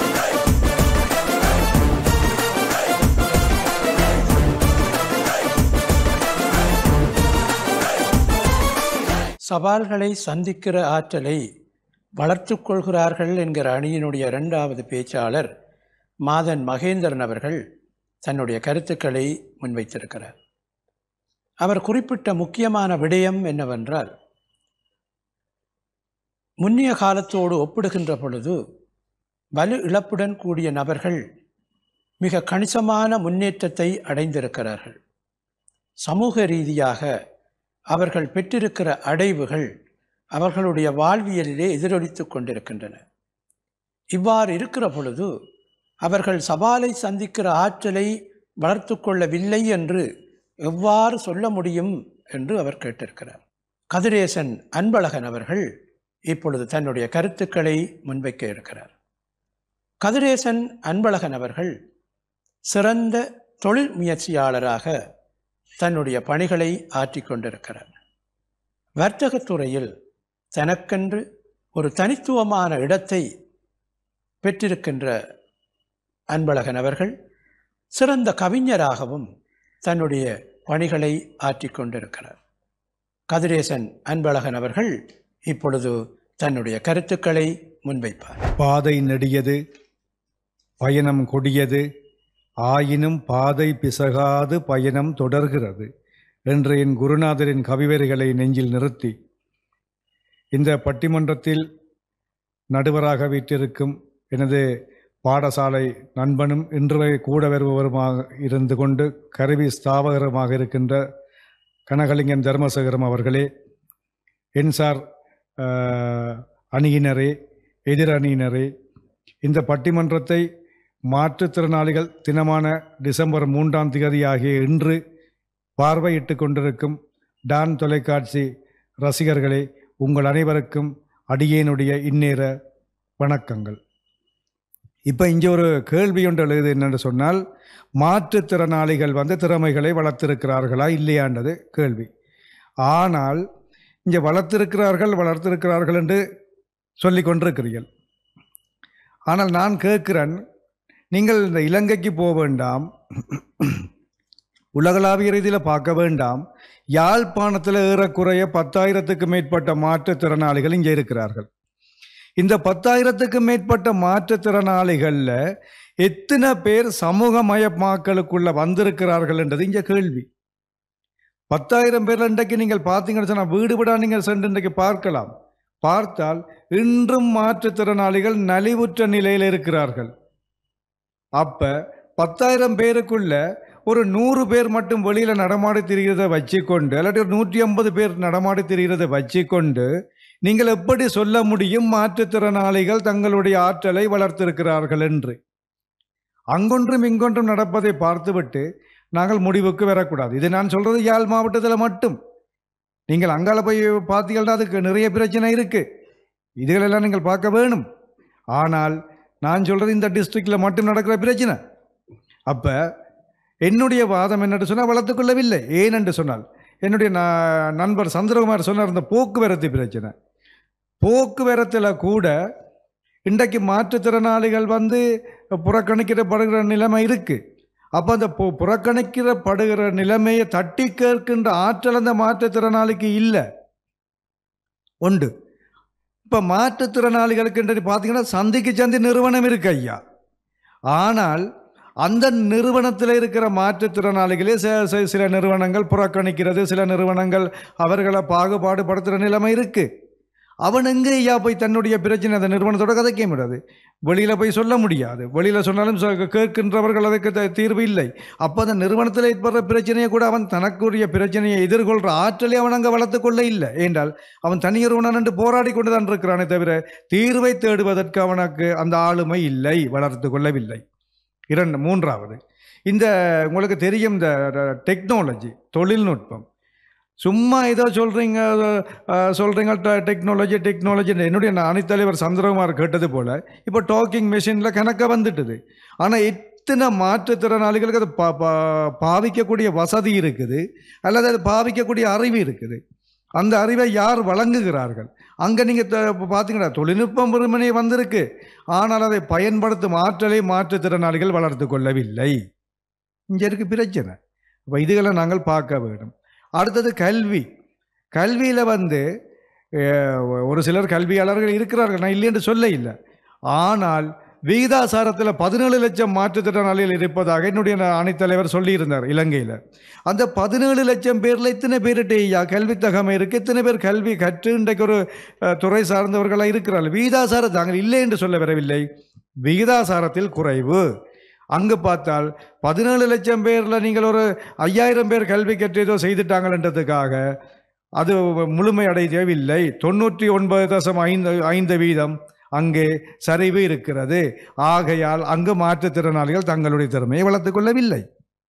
சவால்களை சந்திக்கிற ஆற்றலை வளர்த்துக் கொள்கிறார்கள் என்கிற அணியினுடைய இரண்டாவது பேச்சாளர் மாதன் மகேந்திரன் அவர்கள் தன்னுடைய கருத்துக்களை முன்வைத்திருக்கிறார் அவர் குறிப்பிட்ட முக்கியமான விடயம் என்னவென்றால் முன்னிய காலத்தோடு ஒப்பிடுகின்ற பொழுது வலு இழப்புடன் கூடிய நபர்கள் மிக கணிசமான முன்னேற்றத்தை அடைந்திருக்கிறார்கள் சமூக ரீதியாக அவர்கள் பெற்றிருக்கிற அடைவுகள் அவர்களுடைய வாழ்வியலிலே எதிரொலித்து கொண்டிருக்கின்றன இவ்வாறு இருக்கிற பொழுது அவர்கள் சவாலை சந்திக்கிற ஆற்றலை வளர்த்து கொள்ளவில்லை என்று எவ்வாறு சொல்ல முடியும் என்று அவர் கேட்டிருக்கிறார் கதிரேசன் அன்பழகன் அவர்கள் இப்பொழுது தன்னுடைய கருத்துக்களை முன்வைக்க இருக்கிறார் கதிரேசன் அன்பழகன் அவர்கள் சிறந்த தொழில் முயற்சியாளராக தன்னுடைய பணிகளை ஆற்றிக் கொண்டிருக்கிறார் வர்த்தகத்துறையில் தனக்கென்று ஒரு தனித்துவமான இடத்தை பெற்றிருக்கின்ற அன்பழகன் அவர்கள் சிறந்த கவிஞராகவும் தன்னுடைய பணிகளை ஆற்றிக் கொண்டிருக்கிறார் கதிரேசன் அன்பழகன் அவர்கள் இப்பொழுது தன்னுடைய கருத்துக்களை முன்வைப்பார் பாதை நெடியது பயணம் கொடியது ஆயினும் பாதை பிசகாது பயணம் தொடர்கிறது என்ற என் குருநாதரின் கவிவரிகளை நெஞ்சில் நிறுத்தி இந்த பட்டிமன்றத்தில் நடுவராக வீட்டிருக்கும் எனது பாடசாலை நண்பனும் இன்று கூட வருபவருமாக இருந்து கொண்டு கருவி ஸ்தாபகருமாக இருக்கின்ற கனகலிங்கன் தர்மசேகரம் அவர்களே என்சார் அஹ், அணியினரே எதிர் அணியினரே இந்த பட்டிமன்றத்தை மாற்றுத்திறனாளிகள் தினமான டிசம்பர் மூன்றாம் தேதி ஆகிய இன்று பார்வையிட்டு கொண்டிருக்கும் டான் தொலைக்காட்சி ரசிகர்களே உங்கள் அனைவருக்கும் அடியேனுடைய இந்நேர வணக்கங்கள் இப்போ இங்கே ஒரு கேள்வி ஒன்று எழுது என்னென்னு சொன்னால் மாற்றுத்திறனாளிகள் வந்து திறமைகளை வளர்த்திருக்கிறார்களா இல்லையான்றது கேள்வி ஆனால் இங்கே வளர்த்திருக்கிறார்கள் வளர்த்திருக்கிறார்கள் என்று சொல்லி கொண்டிருக்கிறீர்கள் ஆனால் நான் கேட்கிறேன் நீங்கள் இந்த இலங்கைக்கு போக வேண்டாம் உலகளாவிய ரீதியில் பார்க்க வேண்டாம் யாழ்ப்பாணத்தில் ஏறக்குறைய பத்தாயிரத்துக்கு மேற்பட்ட மாற்றுத்திறனாளிகள் இங்கே இருக்கிறார்கள் இந்த பத்தாயிரத்துக்கு மேற்பட்ட மாற்றுத்திறனாளிகளில் எத்தனை பேர் சமூகமயமாக்கலுக்குள்ள வந்திருக்கிறார்கள் என்றது இங்கே கேள்வி பத்தாயிரம் பேர் இன்றைக்கு நீங்கள் பார்த்தீங்கன்னு சொன்னால் வீடு விடா நீங்கள் சென்று இன்றைக்கு பார்க்கலாம் பார்த்தால் இன்றும் மாற்றுத்திறனாளிகள் நலிவுற்ற நிலையில் இருக்கிறார்கள் அப்ப பத்தாயிரம் பேருக்குள்ள ஒரு நூறு பேர் மட்டும் வெளியில நடமாடி திரிகிறத வச்சுக்கொண்டு இல்லாட்டி ஒரு நூற்றி ஐம்பது பேர் நடமாடி திரிகிறத வச்சுக்கொண்டு நீங்கள் எப்படி சொல்ல முடியும் மாற்றுத்திறனாளிகள் தங்களுடைய ஆற்றலை வளர்த்திருக்கிறார்கள் என்று அங்கொன்றும் இங்கொன்றும் நடப்பதை பார்த்துவிட்டு நாங்கள் முடிவுக்கு வரக்கூடாது இது நான் சொல்றது யாழ் மாவட்டத்தில் மட்டும் நீங்கள் அங்கால போய் பார்த்தீங்கன்னா அதுக்கு நிறைய பிரச்சனை இருக்கு இதுகளெல்லாம் நீங்கள் பார்க்க வேணும் ஆனால் நான் சொல்றது இந்த டிஸ்ட்ரிக்ட்ல மட்டும் நடக்கிற பிரச்சனை அப்ப என்னுடைய வாதம் என்னட்டு சொன்னால் வளர்த்துக் கொள்ளவில்லை ஏன் என்று சொன்னால் என்னுடைய ந- நண்பர் சந்திரகுமார் சொன்னார் இந்த போக்குவரத்து பிரச்சனை போக்குவரத்தில் கூட இன்றைக்கு மாற்றுத்திறனாளிகள் வந்து புறக்கணிக்கப்படுகிற நிலைமை இருக்கு அப்போ அந்த பு- புறக்கணிக்கப்படுகிற நிலைமையை தட்டி கேட்கின்ற ஆற்றல் அந்த மாற்றுத்திறனாளிக்கு இல்லை உண்டு இப்போ மாற்றுத்திறனாளிகளுக்கு இன்றைக்கு பார்த்தீங்கன்னா சந்திக்கு சந்தி நிறுவனம் இருக்கு ஐயா ஆனால் அந்த நிறுவனத்தில் இருக்கிற மாற்றுத்திறனாளிகளே சில சில- சில நிறுவனங்கள் புறக்கணிக்கிறது சில நிறுவனங்கள் அவர்களை பாகுபாடு படுத்துகிற நிலைமை இருக்கு அவன் எங்கே ஐயா போய் தன்னுடைய பிரச்சனை அந்த நிறுவனத்தோட கதைக்க முடியாது வெளியில் போய் சொல்ல முடியாது வெளியில் சொன்னாலும் சொ- கேட்கின்றவர்கள் அதுக்கு த- தீர்வு இல்லை அப்போ அந்த நிறுவனத்தில் ஏற்படுற பிரச்சனையை கூட அவன் தனக்குரிய பிரச்சனையை எதிர்கொள்கிற ஆற்றலை அவன் அங்கே வளர்த்து கொள்ள இல்லை ஏண்டால் அவன் தனியொருவனன் என்று போராடி கொண்டு தான் இருக்கிறானே தவிர தீர்வை தேடுவதற்கு அவனுக்கு அந்த ஆளுமை இல்லை வளர்த்து கொள்ளவில்லை இரண்டு மூன்றாவது இந்த உங்களுக்கு தெரியும் இந்த டெக்னாலஜி தொழில்நுட்பம் சும்மா ஏதோ சொல்கிறீங்க சொல்கிறீங்க டெக்னாலஜி டெக்னாலஜி என்னுடைய அணித்தலைவர் சந்திரகுமார் கேட்டது போல் இப்போ டாக்கிங் மிஷினில் கணக்க வந்துட்டுது ஆனால் இத்தனை மாற்றுத்திறனாளிகளுக்கு அது பா பா- பாவிக்கக்கூடிய வசதி இருக்குது அல்லது அது பாவிக்கக்கூடிய அறிவு இருக்குது அந்த அறிவை யார் வழங்குகிறார்கள் அங்கே நீங்கள் பார்த்தீங்கன்னா தொழில்நுட்பம் வெறுமனே வந்திருக்கு ஆனால் அதை பயன்படுத்தும் ஆற்றலை மாற்றுத்திறனாளிகள் வளர்த்து கொள்ளவில்லை இங்கே இருக்கு பிரச்சனை அப்போ இதுகளை நாங்கள் பார்க்க வேண்டும் அடுத்தது கல்வி கல்வியில் வந்து அஹ், ஒரு சிலர் கல்வியாளர்கள் இருக்கிறார்கள் நான் இல்லைன்னு சொல்ல இல்லை ஆனால் விகிதாசாரத்தில் பதினேழு லட்சம் மாற்றுத்திறனாளிகள் இருப்பதாக என்னுடைய அணித்தலைவர் சொல்லியிருந்தார் இலங்கையில் அந்த பதினேழு லட்சம் பேரில் இத்தனை பேர்கிட்ட ஐயா கல்வி தகமை இருக்குது இத்தனை பேர் கல்வி கற்று இன்றைக்கு ஒரு அஹ், துறை சார்ந்தவர்களாக இருக்கிறார்கள் விகிதாசாரம் தாங்கள் இல்லை என்று சொல்ல வரவில்லை விகிதாசாரத்தில் குறைவு அங்கு பார்த்தால் பதினேழு லட்சம் பேரில் நீங்கள் ஒரு ஐயாயிரம் பேர் கல்வி கற்று ஏதோ செய்துட்டாங்கன்றதுக்காக அது முழுமையடையவில்லை தொண்ணூற்றி ஒன்பது தசம் ஐந்து ஐந்து வீதம் அங்கே சரிவு இருக்கிறது ஆகையால் அங்கு மாற்றுத்திறனாளிகள் தங்களுடைய திறமையை வளர்த்துக் கொள்ளவில்லை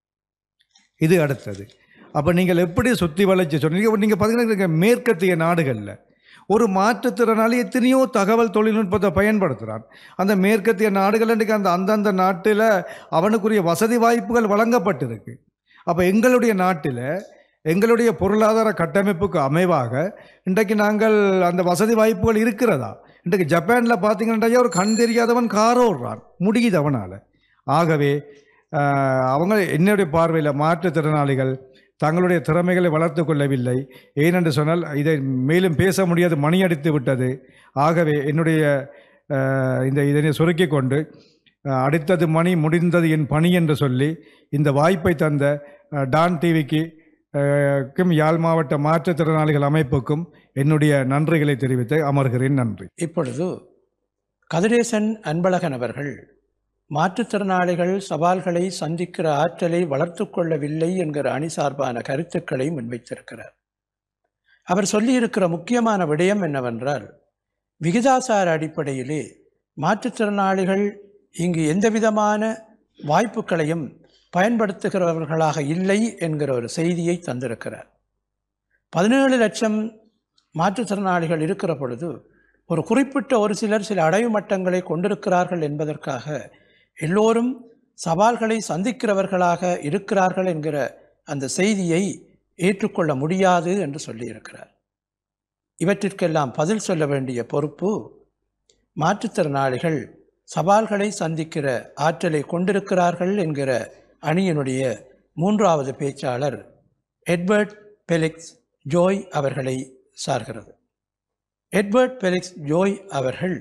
இது அடுத்தது அப்போ நீங்கள் எப்படி சுற்றி வளைச்சு சொன்னீங்க நீங்கள் பார்த்தீங்கன்னா மேற்கத்திய நாடுகளில் ஒரு மாற்றுத்திறனாளி எத்தனையோ தகவல் தொழில்நுட்பத்தை பயன்படுத்துகிறான் அந்த மேற்கத்திய நாடுகள் இன்றைக்கு அந்த அந்தந்த நாட்டில் அவனுக்குரிய வசதி வாய்ப்புகள் வழங்கப்பட்டிருக்கு அப்போ எங்களுடைய நாட்டில் எங்களுடைய பொருளாதார கட்டமைப்புக்கு அமைவாக இன்றைக்கு நாங்கள் அந்த வசதி வாய்ப்புகள் இருக்கிறதா இன்றைக்கு ஜப்பானில் பார்த்தீங்கன்னா ஒரு கண் தெரியாதவன் கார் ஓடுறான் முடியுது அவனால் ஆகவே ஆஹ், அவங்க என்னுடைய பார்வையில் மாற்றுத்திறனாளிகள் தங்களுடைய திறமைகளை வளர்த்து கொள்ளவில்லை ஏனென்று சொன்னால் இதை மேலும் பேச முடியாது மணி அடித்து விட்டது ஆகவே என்னுடைய ஆஹ், இந்த இதனை சுருக்கிக் கொண்டு ஆஹ், அடுத்தது மணி முடிந்தது என் பணி என்று சொல்லி இந்த வாய்ப்பை தந்த ஆஹ், டான் டிவிக்கு க்கும் யாழ் மாவட்ட மாற்றுத்திறனாளிகள் அமைப்புக்கும் என்னுடைய நன்றிகளை தெரிவித்து அமர்கிறேன் நன்றி இப்பொழுது கதிரேசன் அன்பழகன் அவர்கள் மாற்றுத்திறனாளிகள் சவால்களை சந்திக்கிற ஆற்றலை வளர்த்து கொள்ளவில்லை என்கிற அணி சார்பான கருத்துக்களை முன்வைத்திருக்கிறார் அவர் சொல்லியிருக்கிற முக்கியமான விடயம் என்னவென்றால் விகிதாசார அடிப்படையிலே மாற்றுத்திறனாளிகள் இங்கு எந்தவிதமான வாய்ப்புகளையும் பயன்படுத்துகிறவர்களாக இல்லை என்கிற ஒரு செய்தியை தந்திருக்கிறார் பதினேழு லட்சம் மாற்றுத்திறனாளிகள் இருக்கிற பொழுது ஒரு குறிப்பிட்ட ஒரு சிலர் சில அடைவு மட்டங்களை கொண்டிருக்கிறார்கள் என்பதற்காக எல்லோரும் சவால்களை சந்திக்கிறவர்களாக இருக்கிறார்கள் என்கிற அந்த செய்தியை ஏற்றுக்கொள்ள முடியாது என்று சொல்லியிருக்கிறார் இவற்றிற்கெல்லாம் பதில் சொல்ல வேண்டிய பொறுப்பு மாற்றுத்திறனாளிகள் சவால்களை சந்திக்கிற ஆற்றலை கொண்டிருக்கிறார்கள் என்கிற அணியினுடைய மூன்றாவது பேச்சாளர் எட்வர்ட் பெலிக்ஸ் ஜோய் அவர்களை சார்கிறது எட்வர்ட் பெலிக்ஸ் ஜோய் அவர்கள்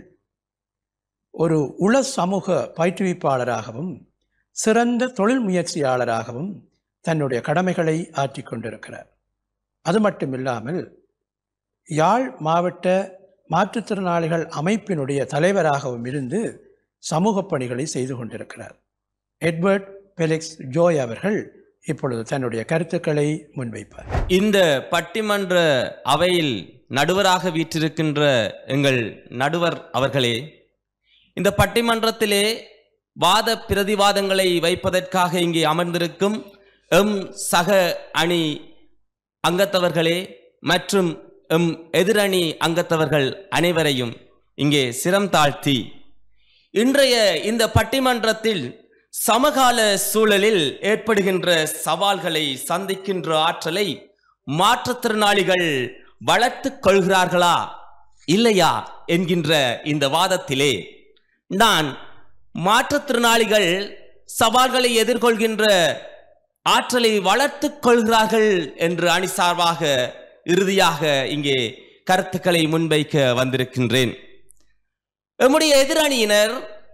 ஒரு உள சமூக பயிற்றுவிப்பாளராகவும் சிறந்த தொழில் முயற்சியாளராகவும் தன்னுடைய கடமைகளை ஆற்றிக் கொண்டிருக்கிறார் அது மட்டுமில்லாமல் யாழ் மாவட்ட மாற்றுத்திறனாளிகள் அமைப்பினுடைய தலைவராகவும் இருந்து சமூக பணிகளை செய்து கொண்டிருக்கிறார் எட்வர்ட் பெலிக்ஸ் ஜோய் அவர்கள் இப்பொழுது தன்னுடைய கருத்துக்களை முன்வைப்பார் இந்த பட்டிமன்ற அவையில் நடுவராக வீற்றிருக்கின்ற எங்கள் நடுவர் அவர்களே இந்த பட்டிமன்றத்திலே வாத பிரதிவாதங்களை வைப்பதற்காக இங்கே அமர்ந்திருக்கும் எம் சக அணி அங்கத்தவர்களே மற்றும் எம் எதிரணி அங்கத்தவர்கள் அனைவரையும் இங்கே சிரம் தாழ்த்தி இன்றைய இந்த பட்டிமன்றத்தில் சமகால சூழலில் ஏற்படுகின்ற சவால்களை சந்திக்கின்ற ஆற்றலை மாற்றுத்திறனாளிகள் வளர்த்துக் கொள்கிறார்களா இல்லையா என்கின்ற இந்த வாதத்திலே நான் மாற்றுத்திறனாளிகள் சவால்களை எதிர்கொள்கின்ற ஆற்றலை வளர்த்துக் கொள்கிறார்கள் என்று அணி சார்பாக இறுதியாக இங்கே கருத்துக்களை முன்வைக்க வந்திருக்கின்றேன் எம்முடைய எதிரணியினர்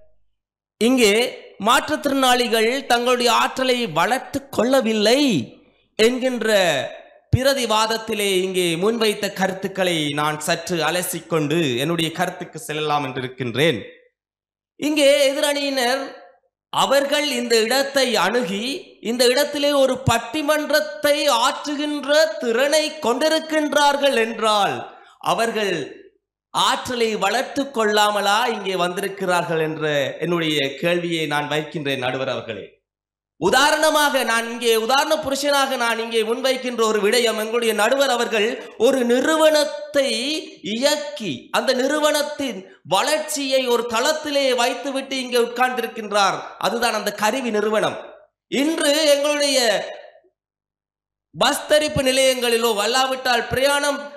இங்கே மாற்றுத்திறனாளிகள் தங்களுடைய ஆற்றலை வளர்த்துக் கொள்ளவில்லை என்கின்ற பிரதிவாதத்திலே இங்கே முன்வைத்த கருத்துக்களை நான் சற்று அலசிக்கொண்டு என்னுடைய கருத்துக்கு செல்லலாம் என்று இருக்கின்றேன் இங்கே எதிரணியினர் அவர்கள் இந்த இடத்தை அணுகி இந்த இடத்திலே ஒரு பட்டிமன்றத்தை ஆற்றுகின்ற திறனை கொண்டிருக்கின்றார்கள் என்றால் அவர்கள் ஆற்றலை வளர்த்து கொள்ளாமலா இங்கே வந்திருக்கிறார்கள் என்ற என்னுடைய கேள்வியை நான் வைக்கின்றேன் நடுவர் அவர்களே உதாரணமாக நான் இங்கே உதாரண புருஷனாக நான் இங்கே முன்வைக்கின்ற ஒரு விடயம் எங்களுடைய நடுவர் அவர்கள் ஒரு நிறுவனத்தை இயக்கி அந்த நிறுவனத்தின் வளர்ச்சியை ஒரு தளத்திலே வைத்துவிட்டு இங்கே உட்கார்ந்திருக்கின்றார் அதுதான் அந்த கருவி நிறுவனம் இன்று எங்களுடைய பஸ் தரிப்பு நிலையங்களிலோ அல்லாவிட்டால் பிரயாணம்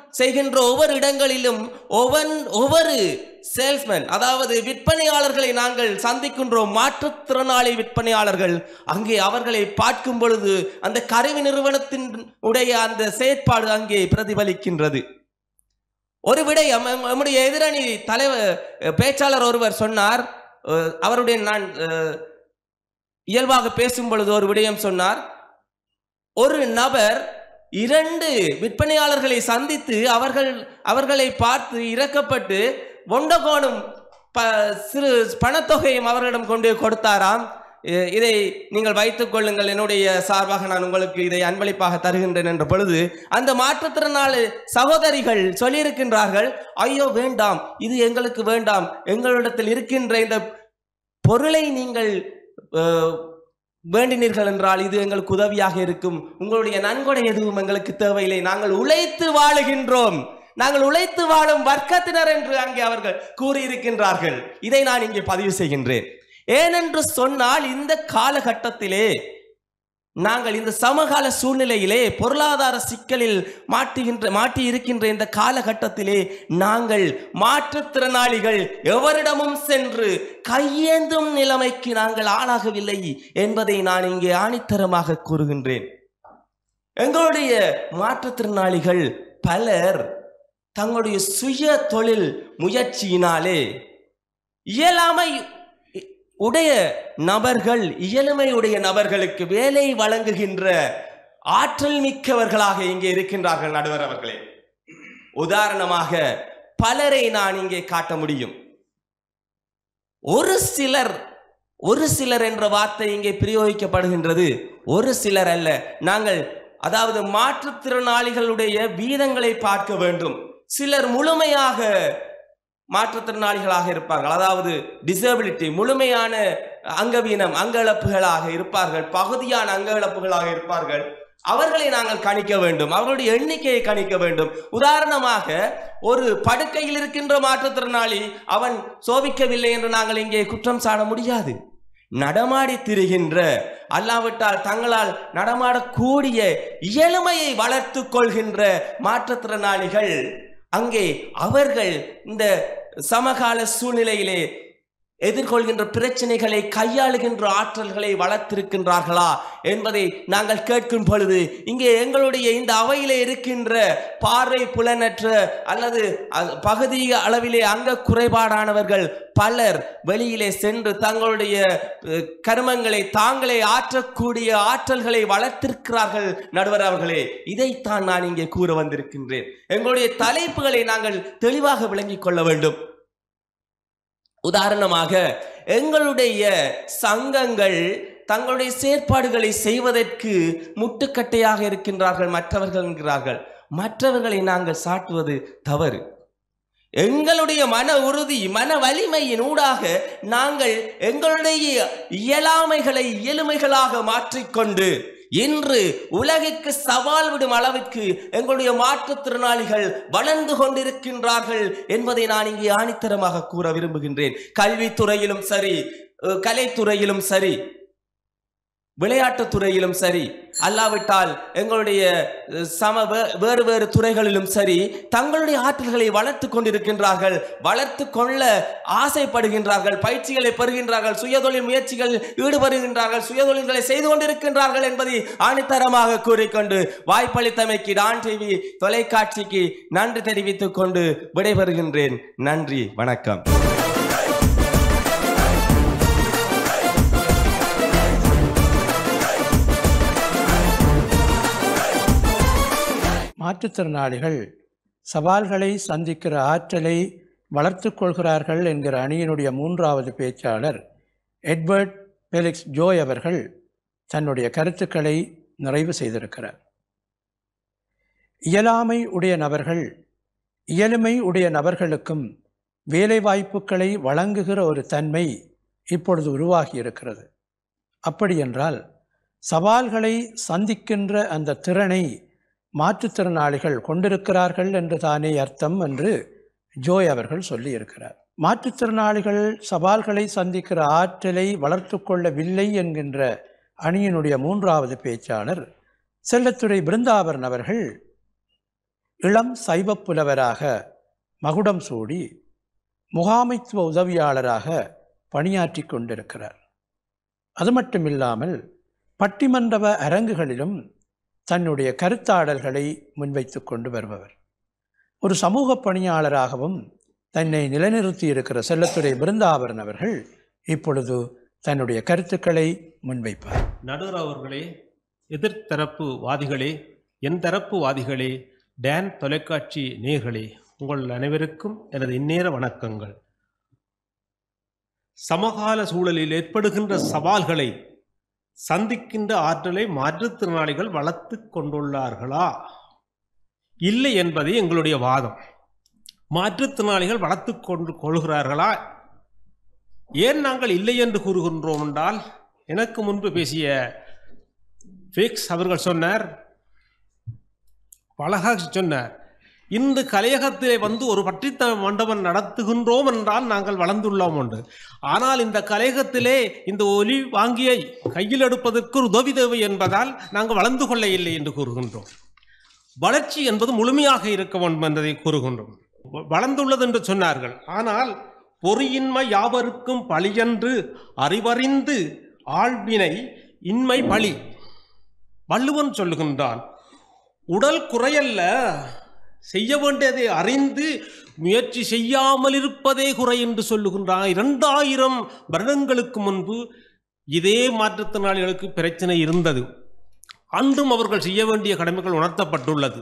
செய்கின்ற ஒவ்வொரு இடங்களிலும் ஒவ்வொன் ஒவ்வொரு சேல்ஸ்மேன் அதாவது விற்பனையாளர்களை நாங்கள் சந்திக்கின்றோம் மாற்றுத்திறனாளி விற்பனையாளர்கள் அங்கே அவர்களை பார்க்கும் பொழுது அந்த கருவி நிறுவனத்தின் உடைய அந்த செயற்பாடு அங்கே பிரதிபலிக்கின்றது ஒரு விடயம் எம்- நம்முடைய எதிரணி தலைவர் பேச்சாளர் ஒருவர் சொன்னார் அஹ், அவருடைய நான் அஹ், இயல்பாக பேசும் பொழுது ஒரு விடயம் சொன்னார் ஒரு நபர் இரண்டு விற்பனையாளர்களை சந்தித்து அவர்கள் அவர்களை பார்த்து இறக்கப்பட்டு ஒண்டகோணும் ப சிறு பணத்தொகையும் அவர்களிடம் கொண்டு போய் கொடுத்தாராம் இ- இதை நீங்கள் வைத்துக் கொள்ளுங்கள் என்னுடைய சார்பாக நான் உங்களுக்கு இதை அன்பளிப்பாக தருகின்றேன் என்ற பொழுது அந்த மாற்றுத்திறனாளி சகோதரிகள் சொல்லியிருக்கின்றார்கள் ஐயோ வேண்டாம் இது எங்களுக்கு வேண்டாம் எங்களிடத்தில் இருக்கின்ற இந்த பொருளை நீங்கள் அஹ், வேண்டினீர்கள் என்றால் இது எங்களுக்கு உதவியாக இருக்கும் உங்களுடைய நன்கொடை எதுவும் எங்களுக்கு தேவையில்லை நாங்கள் உழைத்து வாழுகின்றோம் நாங்கள் உழைத்து வாழும் வர்க்கத்தினர் என்று அங்கே அவர்கள் கூறியிருக்கின்றார்கள் இதை நான் இங்கே பதிவு செய்கின்றேன் ஏனென்று சொன்னால் இந்த காலகட்டத்திலே நாங்கள் இந்த சமகால சூழ்நிலையிலே பொருளாதார சிக்கலில் மாட்டுகின்ற மாட்டி இருக்கின்ற இந்த காலகட்டத்திலே நாங்கள் மாற்றுத்திறனாளிகள் எவரிடமும் சென்று கையேந்தும் நிலைமைக்கு நாங்கள் ஆளாகவில்லை என்பதை நான் இங்கே ஆணித்தரமாக கூறுகின்றேன் எங்களுடைய மாற்றுத்திறனாளிகள் பலர் தங்களுடைய சுய தொழில் முயற்சியினாலே இயலாமை உடைய நபர்கள் இயலுமையுடைய நபர்களுக்கு வேலை வழங்குகின்ற ஆற்றல் மிக்கவர்களாக இங்கே இருக்கின்றார்கள் நடுவர் அவர்களே உதாரணமாக பலரை நான் இங்கே காட்ட முடியும் ஒரு சிலர் ஒரு சிலர் என்ற வார்த்தை இங்கே பிரயோகிக்கப்படுகின்றது ஒரு சிலர் அல்ல நாங்கள் அதாவது மாற்றுத்திறனாளிகளுடைய வீதங்களை பார்க்க வேண்டும் சிலர் முழுமையாக மாற்றுத்திறனாளிகளாக இருப்பார்கள் அதாவது டிசபிலிட்டி முழுமையான அங்கவீனம் அங்க இழப்புகளாக இருப்பார்கள் பகுதியான அங்க இழப்புகளாக இருப்பார்கள் அவர்களை நாங்கள் கணிக்க வேண்டும் அவர்களுடைய எண்ணிக்கையை கணிக்க வேண்டும் உதாரணமாக ஒரு படுக்கையில் இருக்கின்ற மாற்றுத்திறனாளி அவன் சோபிக்கவில்லை என்று நாங்கள் இங்கே குற்றம் சாட முடியாது நடமாடி திரிகின்ற அல்லாவிட்டால் தங்களால் நடமாடக்கூடிய இயலுமையை வளர்த்து கொள்கின்ற மாற்றுத்திறனாளிகள் அங்கே அவர்கள் இந்த சமகால சூழ்நிலையிலே எதிர்கொள்கின்ற பிரச்சனைகளை கையாளுகின்ற ஆற்றல்களை வளர்த்திருக்கின்றார்களா என்பதை நாங்கள் கேட்கும் பொழுது இங்கே எங்களுடைய இந்த அவையிலே இருக்கின்ற பார்வை புலனற்ற அல்லது அ- பகுதி அளவிலே அங்க குறைபாடானவர்கள் பலர் வெளியிலே சென்று தங்களுடைய அஹ், கர்மங்களை தாங்களே ஆற்றக்கூடிய ஆற்றல்களை வளர்த்திருக்கிறார்கள் நடுவர் அவர்களே இதைத்தான் நான் இங்கே கூற வந்திருக்கின்றேன் எங்களுடைய தலைப்புகளை நாங்கள் தெளிவாக விளங்கிக் கொள்ள வேண்டும் உதாரணமாக எங்களுடைய சங்கங்கள் தங்களுடைய செயற்பாடுகளை செய்வதற்கு முட்டுக்கட்டையாக இருக்கின்றார்கள் மற்றவர்கள் என்கிறார்கள் மற்றவர்களை நாங்கள் சாட்டுவது தவறு எங்களுடைய மன உறுதி மன வலிமையின் ஊடாக நாங்கள் எங்களுடைய இயலாமைகளை இயலுமைகளாக மாற்றிக்கொண்டு இன்று உலகிற்கு சவால் விடும் அளவிற்கு எங்களுடைய மாற்றுத்திறனாளிகள் வளர்ந்து கொண்டிருக்கின்றார்கள் என்பதை நான் இங்கே ஆணித்தரமாக கூற விரும்புகின்றேன் கல்வித்துறையிலும் சரி அஹ், கலைத்துறையிலும் சரி விளையாட்டுத் துறையிலும் சரி அல்லாவிட்டால் எங்களுடைய அஹ், சம வே- வேறு வேறு துறைகளிலும் சரி தங்களுடைய ஆற்றல்களை வளர்த்து கொண்டிருக்கின்றார்கள் வளர்த்து கொள்ள ஆசைப்படுகின்றார்கள் பயிற்சிகளை பெறுகின்றார்கள் சுயதொழில் முயற்சிகளில் ஈடுபடுகின்றார்கள் சுயதொழில்களை செய்து கொண்டிருக்கின்றார்கள் என்பதை ஆணித்தரமாக கூறிக்கொண்டு வாய்ப்பளித்தமைக்கு டான் டிவி தொலைக்காட்சிக்கு நன்றி தெரிவித்துக் கொண்டு விடைபெறுகின்றேன் நன்றி வணக்கம் மாற்றுத்திறனாளிகள் சவால்களை சந்திக்கிற ஆற்றலை வளர்த்து கொள்கிறார்கள் என்கிற அணியினுடைய மூன்றாவது பேச்சாளர் எட்வர்ட் பெலிக்ஸ் ஜோய் அவர்கள் தன்னுடைய கருத்துக்களை நிறைவு செய்திருக்கிறார் இயலாமை உடைய நபர்கள் இயலுமை உடைய நபர்களுக்கும் வேலைவாய்ப்புகளை வழங்குகிற ஒரு தன்மை இப்பொழுது உருவாகி இருக்கிறது அப்படியென்றால் சவால்களை சந்திக்கின்ற அந்த திறனை மாற்றுத்திறனாளிகள் கொண்டிருக்கிறார்கள் என்று தானே அர்த்தம் என்று ஜோய் அவர்கள் சொல்லியிருக்கிறார் மாற்றுத்திறனாளிகள் சவால்களை சந்திக்கிற ஆற்றலை வளர்த்து கொள்ளவில்லை என்கின்ற அணியினுடைய மூன்றாவது பேச்சாளர் செல்லத்துறை பிருந்தாவரன் அவர்கள் இளம் சைவப் புலவராக மகுடம் சூடி முகாமைத்துவ உதவியாளராக பணியாற்றி கொண்டிருக்கிறார் அது மட்டுமில்லாமல் பட்டிமண்டப அரங்குகளிலும் தன்னுடைய கருத்தாடல்களை முன்வைத்து கொண்டு வருபவர் ஒரு சமூக பணியாளராகவும் தன்னை நிலைநிறுத்தி இருக்கிற செல்லத்துறை பிருந்தாவரன் அவர்கள் இப்பொழுது தன்னுடைய கருத்துக்களை முன்வைப்பார் நடுவர் அவர்களே எதிர்த்தரப்பு வாதிகளே என் தரப்பு வாதிகளே டேன் தொலைக்காட்சி நேர்களே உங்கள் அனைவருக்கும் எனது இந்நேர வணக்கங்கள் சமகால சூழலில் ஏற்படுகின்ற சவால்களை சந்திக்கின்ற ஆற்றலை மாற்றுத்திறனாளிகள் வளர்த்து கொண்டுள்ளார்களா இல்லை என்பதே எங்களுடைய வாதம் மாற்றுத்திறனாளிகள் வளர்த்து கொண்டு கொள்கிறார்களா ஏன் நாங்கள் இல்லை என்று கூறுகின்றோம் என்றால் எனக்கு முன்பு பேசிய ஃபிக்ஸ் அவர்கள் சொன்னார் பலகாக சொன்னார் இன்று கலையகத்திலே வந்து ஒரு பற்றித்த மண்டபம் நடத்துகின்றோம் என்றால் நாங்கள் வளர்ந்துள்ளோம் உண்டு ஆனால் இந்த கலையகத்திலே இந்த ஒலி வாங்கியை கையில் எடுப்பதற்கு ஒரு உதவி தேவை என்பதால் நாங்கள் வளர்ந்து கொள்ள இல்லை என்று கூறுகின்றோம் வளர்ச்சி என்பது முழுமையாக இருக்க வேண்டும் என்பதை கூறுகின்றோம் வ- வளர்ந்துள்ளது என்று சொன்னார்கள் ஆனால் பொறியின்மை யாவருக்கும் பழியன்று அறிவறிந்து ஆழ்வினை இன்மை பழி வள்ளுவன் சொல்லுகின்றான் உடல் குறையல்ல செய்ய வேண்டியதை அறிந்து முயற்சி செய்யாமல் இருப்பதே குறை என்று சொல்லுகின்றான் இரண்டாயிரம் வருடங்களுக்கு முன்பு இதே மாற்றுத்திறனாளிகளுக்கு பிரச்சனை இருந்தது அன்றும் அவர்கள் செய்ய வேண்டிய கடமைகள் உணர்த்தப்பட்டுள்ளது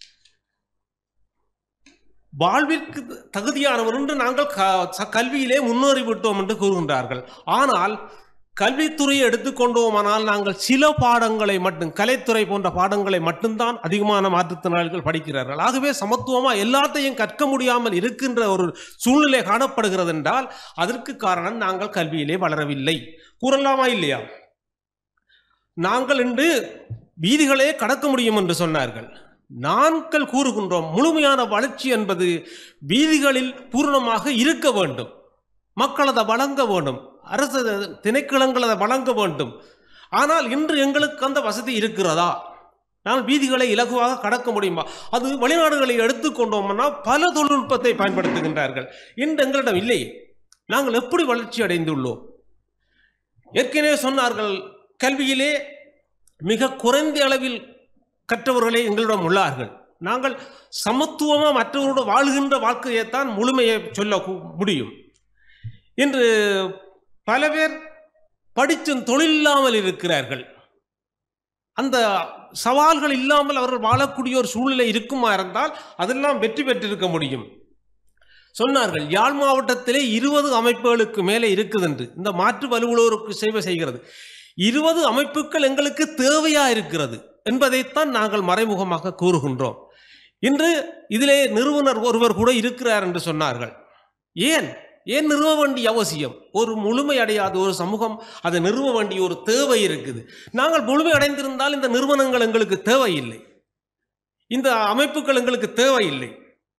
வாழ்விற்கு தகுதியானவர் என்று நாங்கள் க- ச- கல்வியிலே முன்னேறி விட்டோம் என்று கூறுகின்றார்கள் ஆனால் கல்வித்துறையை எடுத்துக்கொண்டோமானால் நாங்கள் சில பாடங்களை மட்டும் கலைத்துறை போன்ற பாடங்களை மட்டும்தான் அதிகமான மாற்றுத்திறனாளிகள் படிக்கிறார்கள் ஆகவே சமத்துவமா எல்லாத்தையும் கற்க முடியாமல் இருக்கின்ற ஒரு சூழ்நிலை காணப்படுகிறது என்றால் அதற்கு காரணம் நாங்கள் கல்வியிலே வளரவில்லை கூறலாமா இல்லையா நாங்கள் இன்று வீதிகளே கடக்க முடியும் என்று சொன்னார்கள் நாங்கள் கூறுகின்றோம் முழுமையான வளர்ச்சி என்பது வீதிகளில் பூரணமாக இருக்க வேண்டும் மக்கள் அதை வழங்க வேண்டும் அரசு திணைக்களங்கள் அதை வழங்க வேண்டும் ஆனால் இன்று எங்களுக்கு அந்த வசதி இருக்கிறதா நான் வீதிகளை இலகுவாக கடக்க முடியுமா அது வெளிநாடுகளை எடுத்துக்கொண்டோம்னா பல தொழில்நுட்பத்தை பயன்படுத்துகின்றார்கள் இன்று எங்களிடம் இல்லை நாங்கள் எப்படி வளர்ச்சி அடைந்துள்ளோம் ஏற்கனவே சொன்னார்கள் கல்வியிலே மிக குறைந்த அளவில் கற்றவர்களே எங்களிடம் உள்ளார்கள் நாங்கள் சமத்துவமாக மற்றவரோடு வாழ்கின்ற வாழ்க்கையைத்தான் முழுமையை சொல்ல கு- முடியும் இன்று பல பேர் படித்தும் தொழில் இல்லாமல் இருக்கிறார்கள் அந்த சவால்கள் இல்லாமல் அவர்கள் வாழக்கூடிய ஒரு சூழ்நிலை இருக்குமா இருந்தால் அதெல்லாம் வெற்றி பெற்றிருக்க முடியும் சொன்னார்கள் யாழ் மாவட்டத்திலே இருபது அமைப்புகளுக்கு மேலே இருக்குது என்று இந்த மாற்று வலுவுள்ளோருக்கு சேவை செய்கிறது இருபது அமைப்புகள் எங்களுக்கு தேவையா இருக்கிறது என்பதைத்தான் நாங்கள் மறைமுகமாக கூறுகின்றோம் இன்று இதிலே நிறுவனர் ஒருவர் கூட இருக்கிறார் என்று சொன்னார்கள் ஏன் ஏன் நிறுவ வேண்டிய அவசியம் ஒரு முழுமை அடையாத ஒரு சமூகம் அதை நிறுவ வேண்டிய ஒரு தேவை இருக்குது நாங்கள் முழுமை அடைந்திருந்தால் இந்த நிறுவனங்கள் எங்களுக்கு தேவையில்லை இந்த அமைப்புகள் எங்களுக்கு தேவையில்லை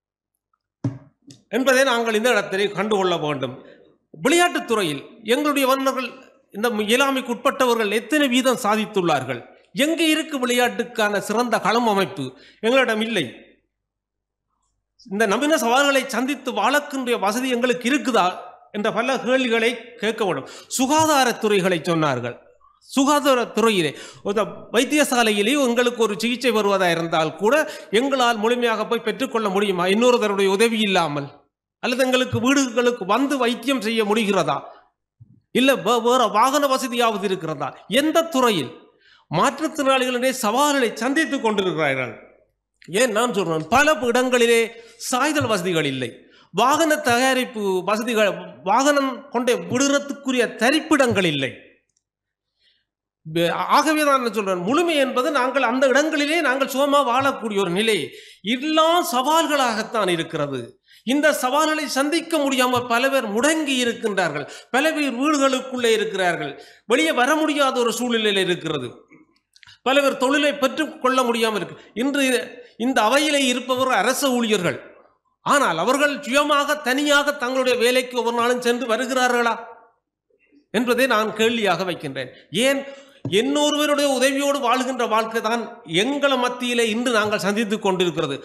என்பதை நாங்கள் இந்த இடத்திலே கண்டுகொள்ள வேண்டும் விளையாட்டுத் துறையில் எங்களுடைய வல்லுநர்கள் இந்த இயலாமைக்கு உட்பட்டவர்கள் எத்தனை வீதம் சாதித்துள்ளார்கள் எங்கே இருக்கு விளையாட்டுக்கான சிறந்த களம் அமைப்பு எங்களிடம் இல்லை இந்த நவீன சவால்களை சந்தித்து வாழக்கின்ற வசதி எங்களுக்கு இருக்குதா என்ற பல கேள்விகளை கேட்க வேண்டும் சுகாதாரத்துறைகளை சொன்னார்கள் சுகாதாரத்துறையிலே ஒரு வைத்தியசாலையிலே எங்களுக்கு ஒரு சிகிச்சை வருவதா இருந்தால் கூட எங்களால் முழுமையாக போய் பெற்றுக்கொள்ள முடியுமா இன்னொருத்தருடைய உதவி இல்லாமல் அல்லது எங்களுக்கு வீடுகளுக்கு வந்து வைத்தியம் செய்ய முடிகிறதா இல்ல வே- வேற வாகன வசதியாவது இருக்கிறதா எந்த துறையில் மாற்றுத்திறனாளிகளுடைய சவால்களை சந்தித்துக் கொண்டிருக்கிறார்கள் ஏன் நான் சொல்றேன் பல இடங்களிலே சாய்தல் வசதிகள் இல்லை வாகன தயாரிப்பு வசதிகள் வாகனம் கொண்டே விடுறதுக்குரிய தரிப்பிடங்கள் இல்லை பே- ஆகவே தான் நான் சொல்றேன் முழுமை என்பது நாங்கள் அந்த இடங்களிலே நாங்கள் சுகமாக வாழக்கூடிய ஒரு நிலை எல்லா சவால்களாகத்தான் இருக்கிறது இந்த சவால்களை சந்திக்க முடியாமல் பல பேர் முடங்கி இருக்கின்றார்கள் பல பேர் வீடுகளுக்குள்ளே இருக்கிறார்கள் வெளியே வர முடியாத ஒரு சூழ்நிலையில் இருக்கிறது பல பேர் தொழிலை பெற்றுக் கொள்ள முடியாமல் இருக்கு இன்று இந்த அவையிலே இருப்பவர் அரச ஊழியர்கள் ஆனால் அவர்கள் சுயமாக தனியாக தங்களுடைய வேலைக்கு ஒவ்வொரு நாளும் சென்று வருகிறார்களா என்பதை நான் கேள்வியாக வைக்கின்றேன் ஏன் இன்னொருவருடைய உதவியோடு வாழ்கின்ற வாழ்க்கை தான் எங்கள மத்தியிலே இன்று நாங்கள் சந்தித்துக் கொண்டிருக்கிறது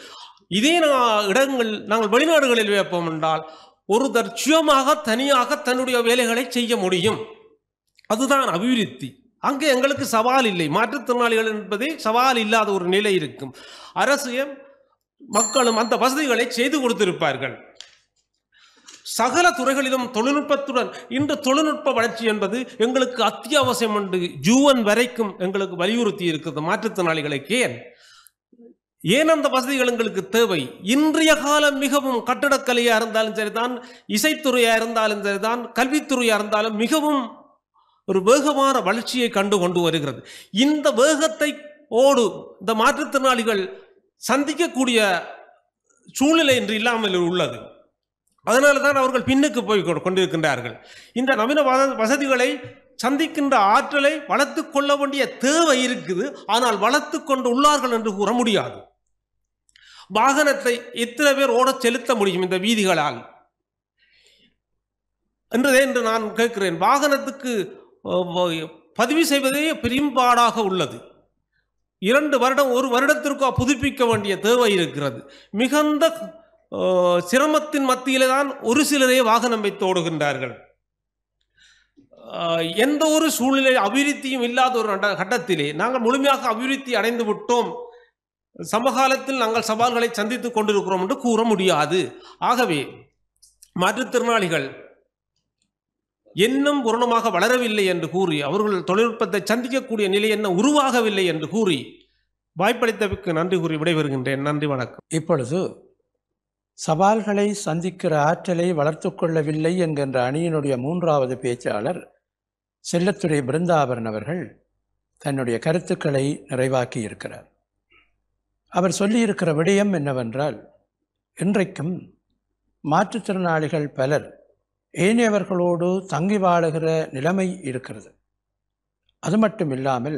இதே நா- இடங்கள் நாங்கள் வெளிநாடுகளில் வைப்போம் என்றால் ஒருத்தர் சுயமாக தனியாக தன்னுடைய வேலைகளை செய்ய முடியும் அதுதான் அபிவிருத்தி அங்கே எங்களுக்கு சவால் இல்லை மாற்றுத்திறனாளிகள் என்பதே சவால் இல்லாத ஒரு நிலை இருக்கும் அரசு மக்களும் அந்த வசதிகளை செய்து கொடுத்திருப்பார்கள் சகல துறைகளிலும் தொழில்நுட்பத்துடன் இன்று தொழில்நுட்ப வளர்ச்சி என்பது எங்களுக்கு அத்தியாவசியம் என்று ஜூவன் வரைக்கும் எங்களுக்கு வலியுறுத்தி இருக்கிறது மாற்றுத்திறனாளிகளுக்கு ஏன் ஏன் அந்த வசதிகள் எங்களுக்கு தேவை இன்றைய காலம் மிகவும் கட்டடக்கலையா இருந்தாலும் சரிதான் இசைத்துறையா இருந்தாலும் சரிதான் கல்வித்துறையா இருந்தாலும் மிகவும் ஒரு வேகமான வளர்ச்சியை கண்டு கொண்டு வருகிறது இந்த வேகத்தை ஓடு இந்த மாற்றுத்திறனாளிகள் சந்திக்கக்கூடிய சூழ்நிலை இன்று இல்லாமல் உள்ளது அதனால தான் அவர்கள் பின்னுக்கு போய் கொ- கொண்டிருக்கின்றார்கள் இந்த நவீன வ- வசதிகளை சந்திக்கின்ற ஆற்றலை வளர்த்து கொள்ள வேண்டிய தேவை இருக்குது ஆனால் வளர்த்து கொண்டு உள்ளார்கள் என்று கூற முடியாது வாகனத்தை எத்தனை பேர் ஓடச் செலுத்த முடியும் இந்த வீதிகளால் என்றதே என்று நான் கேட்கிறேன் வாகனத்துக்கு அஹ், வ- பதிவு செய்வதே பெரும்பாடாக உள்ளது இரண்டு வருடம் ஒரு வருடத்திற்கோ புதுப்பிக்க வேண்டிய தேவை இருக்கிறது மிகுந்த அஹ், சிரமத்தின் மத்தியிலே தான் ஒரு சிலரே வாகனம் வைத்து ஓடுகின்றார்கள் அஹ், எந்த ஒரு சூழ்நிலை அபிவிருத்தியும் இல்லாத ஒரு கட்ட- கட்டத்திலே நாங்கள் முழுமையாக அபிவிருத்தி அடைந்து விட்டோம் சமகாலத்தில் நாங்கள் சவால்களை சந்தித்துக் கொண்டிருக்கிறோம் என்று கூற முடியாது ஆகவே மாற்றுத்திறனாளிகள் இன்னும் பூரணமாக வளரவில்லை என்று கூறி அவர்கள் தொழில்நுட்பத்தை சந்திக்கக்கூடிய நிலை என்ன உருவாகவில்லை என்று கூறி வாய்ப்பளித்தமைக்கு நன்றி கூறி விடைபெறுகின்றேன் நன்றி வணக்கம் இப்பொழுது சவால்களை சந்திக்கிற ஆற்றலை வளர்த்து கொள்ளவில்லை என்கின்ற அணியினுடைய மூன்றாவது பேச்சாளர் செல்லத்துறை பிருந்தாபரன் அவர்கள் தன்னுடைய கருத்துக்களை நிறைவாக்கி இருக்கிறார் அவர் சொல்லியிருக்கிற விடயம் என்னவென்றால் இன்றைக்கும் மாற்றுத்திறனாளிகள் பலர் ஏனையவர்களோடு தங்கி வாழுகிற நிலைமை இருக்கிறது அது மட்டும் இல்லாமல்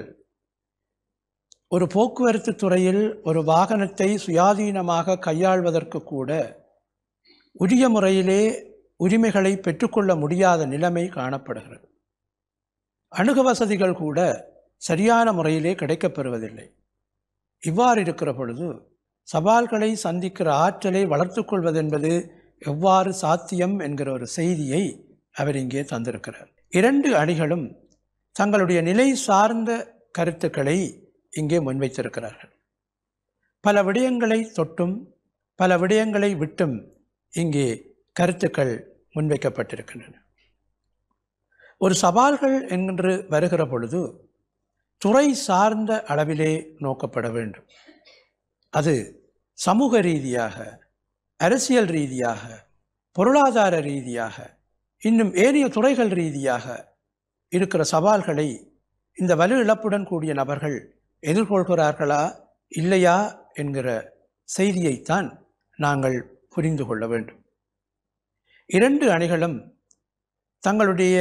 ஒரு போக்குவரத்து துறையில் ஒரு வாகனத்தை சுயாதீனமாக கையாள்வதற்கு கூட உரிய முறையிலே உரிமைகளை பெற்றுக்கொள்ள முடியாத நிலைமை காணப்படுகிறது அணுக வசதிகள் கூட சரியான முறையிலே கிடைக்கப்பெறுவதில்லை இவ்வாறு இருக்கிற பொழுது சவால்களை சந்திக்கிற ஆற்றலை வளர்த்து கொள்வதென்பது எவ்வாறு சாத்தியம் என்கிற ஒரு செய்தியை அவர் இங்கே தந்திருக்கிறார் இரண்டு அணிகளும் தங்களுடைய நிலை சார்ந்த கருத்துக்களை இங்கே முன்வைத்திருக்கிறார்கள் பல விடயங்களை தொட்டும் பல விடயங்களை விட்டும் இங்கே கருத்துக்கள் முன்வைக்கப்பட்டிருக்கின்றன ஒரு சவால்கள் என்று வருகிற பொழுது துறை சார்ந்த அளவிலே நோக்கப்பட வேண்டும் அது சமூக ரீதியாக அரசியல் ரீதியாக பொருளாதார ரீதியாக இன்னும் ஏனைய துறைகள் ரீதியாக இருக்கிற சவால்களை இந்த வலு இழப்புடன் கூடிய நபர்கள் எதிர்கொள்கிறார்களா இல்லையா என்கிற செய்தியைத்தான் நாங்கள் புரிந்து கொள்ள வேண்டும் இரண்டு அணிகளும் தங்களுடைய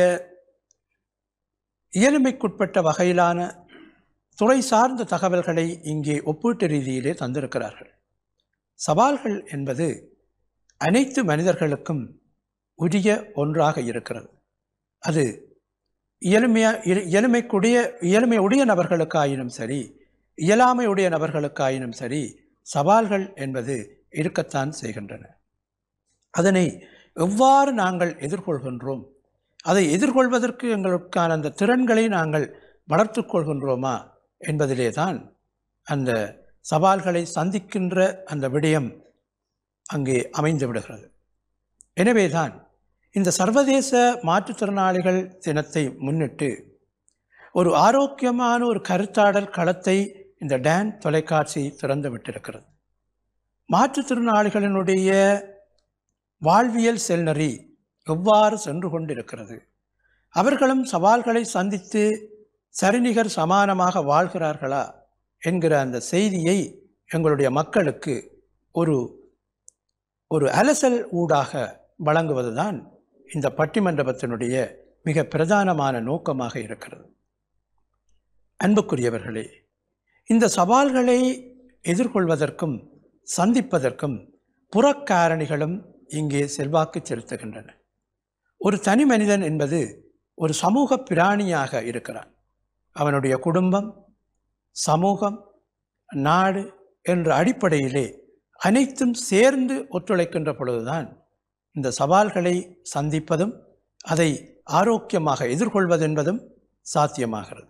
இயலுமைக்குட்பட்ட வகையிலான துறை சார்ந்த தகவல்களை இங்கே ஒப்பீட்டு ரீதியிலே தந்திருக்கிறார்கள் சவால்கள் என்பது அனைத்து மனிதர்களுக்கும் உரிய ஒன்றாக இருக்கிறது அது இயலுமையா இய- இயலுமைக்குடைய இயலுமை உடைய நபர்களுக்காயினும் சரி இயலாமை உடைய நபர்களுக்காயினும் சரி சவால்கள் என்பது இருக்கத்தான் செய்கின்றன அதனை எவ்வாறு நாங்கள் எதிர்கொள்கின்றோம் அதை எதிர்கொள்வதற்கு எங்களுக்கான அந்த திறன்களை நாங்கள் வளர்த்து கொள்கின்றோமா என்பதிலே தான் அந்த சவால்களை சந்திக்கின்ற அந்த விடயம் அங்கே அமைந்து விடுகிறது எனவேதான் இந்த சர்வதேச மாற்றுத்திறனாளிகள் தினத்தை முன்னிட்டு ஒரு ஆரோக்கியமான ஒரு கருத்தாடல் களத்தை இந்த டேன் தொலைக்காட்சி திறந்து விட்டிருக்கிறது மாற்றுத்திறனாளிகளினுடைய வாழ்வியல் செல்நெறி எவ்வாறு சென்று கொண்டிருக்கிறது அவர்களும் சவால்களை சந்தித்து சரிநிகர் சமானமாக வாழ்கிறார்களா என்கிற அந்த செய்தியை எங்களுடைய மக்களுக்கு ஒரு ஒரு அலசல் ஊடாக வழங்குவதுதான் இந்த பட்டிமண்டபத்தினுடைய மிக பிரதானமான நோக்கமாக இருக்கிறது அன்புக்குரியவர்களே இந்த சவால்களை எதிர்கொள்வதற்கும் சந்திப்பதற்கும் புறக்காரணிகளும் இங்கே செல்வாக்கு செலுத்துகின்றன ஒரு தனி மனிதன் என்பது ஒரு சமூக பிராணியாக இருக்கிறான் அவனுடைய குடும்பம் சமூகம் நாடு என்ற அடிப்படையிலே அனைத்தும் சேர்ந்து ஒத்துழைக்கின்ற பொழுதுதான் இந்த சவால்களை சந்திப்பதும் அதை ஆரோக்கியமாக எதிர்கொள்வதென்பதும் சாத்தியமாகிறது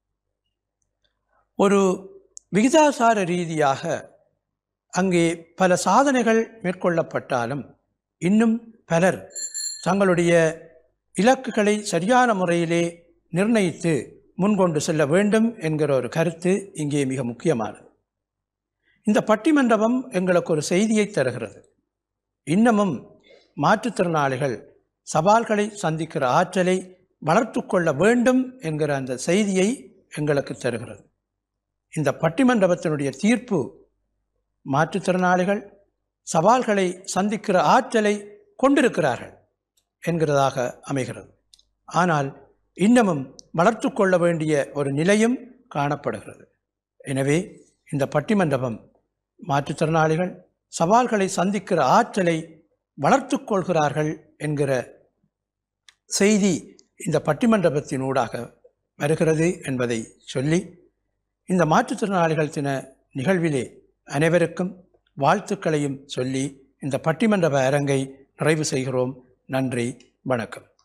ஒரு விகிதாசார ரீதியாக அங்கே பல சாதனைகள் மேற்கொள்ளப்பட்டாலும் இன்னும் பலர் தங்களுடைய இலக்குகளை சரியான முறையிலே நிர்ணயித்து முன்கொண்டு செல்ல வேண்டும் என்கிற ஒரு கருத்து இங்கே மிக முக்கியமானது இந்த பட்டிமண்டபம் எங்களுக்கு ஒரு செய்தியை தருகிறது இன்னமும் மாற்றுத்திறனாளிகள் சவால்களை சந்திக்கிற ஆற்றலை வளர்த்து கொள்ள வேண்டும் என்கிற அந்த செய்தியை எங்களுக்கு தருகிறது இந்த பட்டிமண்டபத்தினுடைய தீர்ப்பு மாற்றுத்திறனாளிகள் சவால்களை சந்திக்கிற ஆற்றலை கொண்டிருக்கிறார்கள் என்கிறதாக அமைகிறது ஆனால் இன்னமும் வளர்த்து கொள்ள வேண்டிய ஒரு நிலையும் காணப்படுகிறது எனவே இந்த பட்டிமண்டபம் மாற்றுத்திறனாளிகள் சவால்களை சந்திக்கிற ஆற்றலை வளர்த்து கொள்கிறார்கள் என்கிற செய்தி இந்த பட்டிமண்டபத்தினூடாக வருகிறது என்பதை சொல்லி இந்த மாற்றுத்திறனாளிகள் தின நிகழ்விலே அனைவருக்கும் வாழ்த்துக்களையும் சொல்லி இந்த பட்டிமண்டப அரங்கை நிறைவு செய்கிறோம் நன்றி வணக்கம்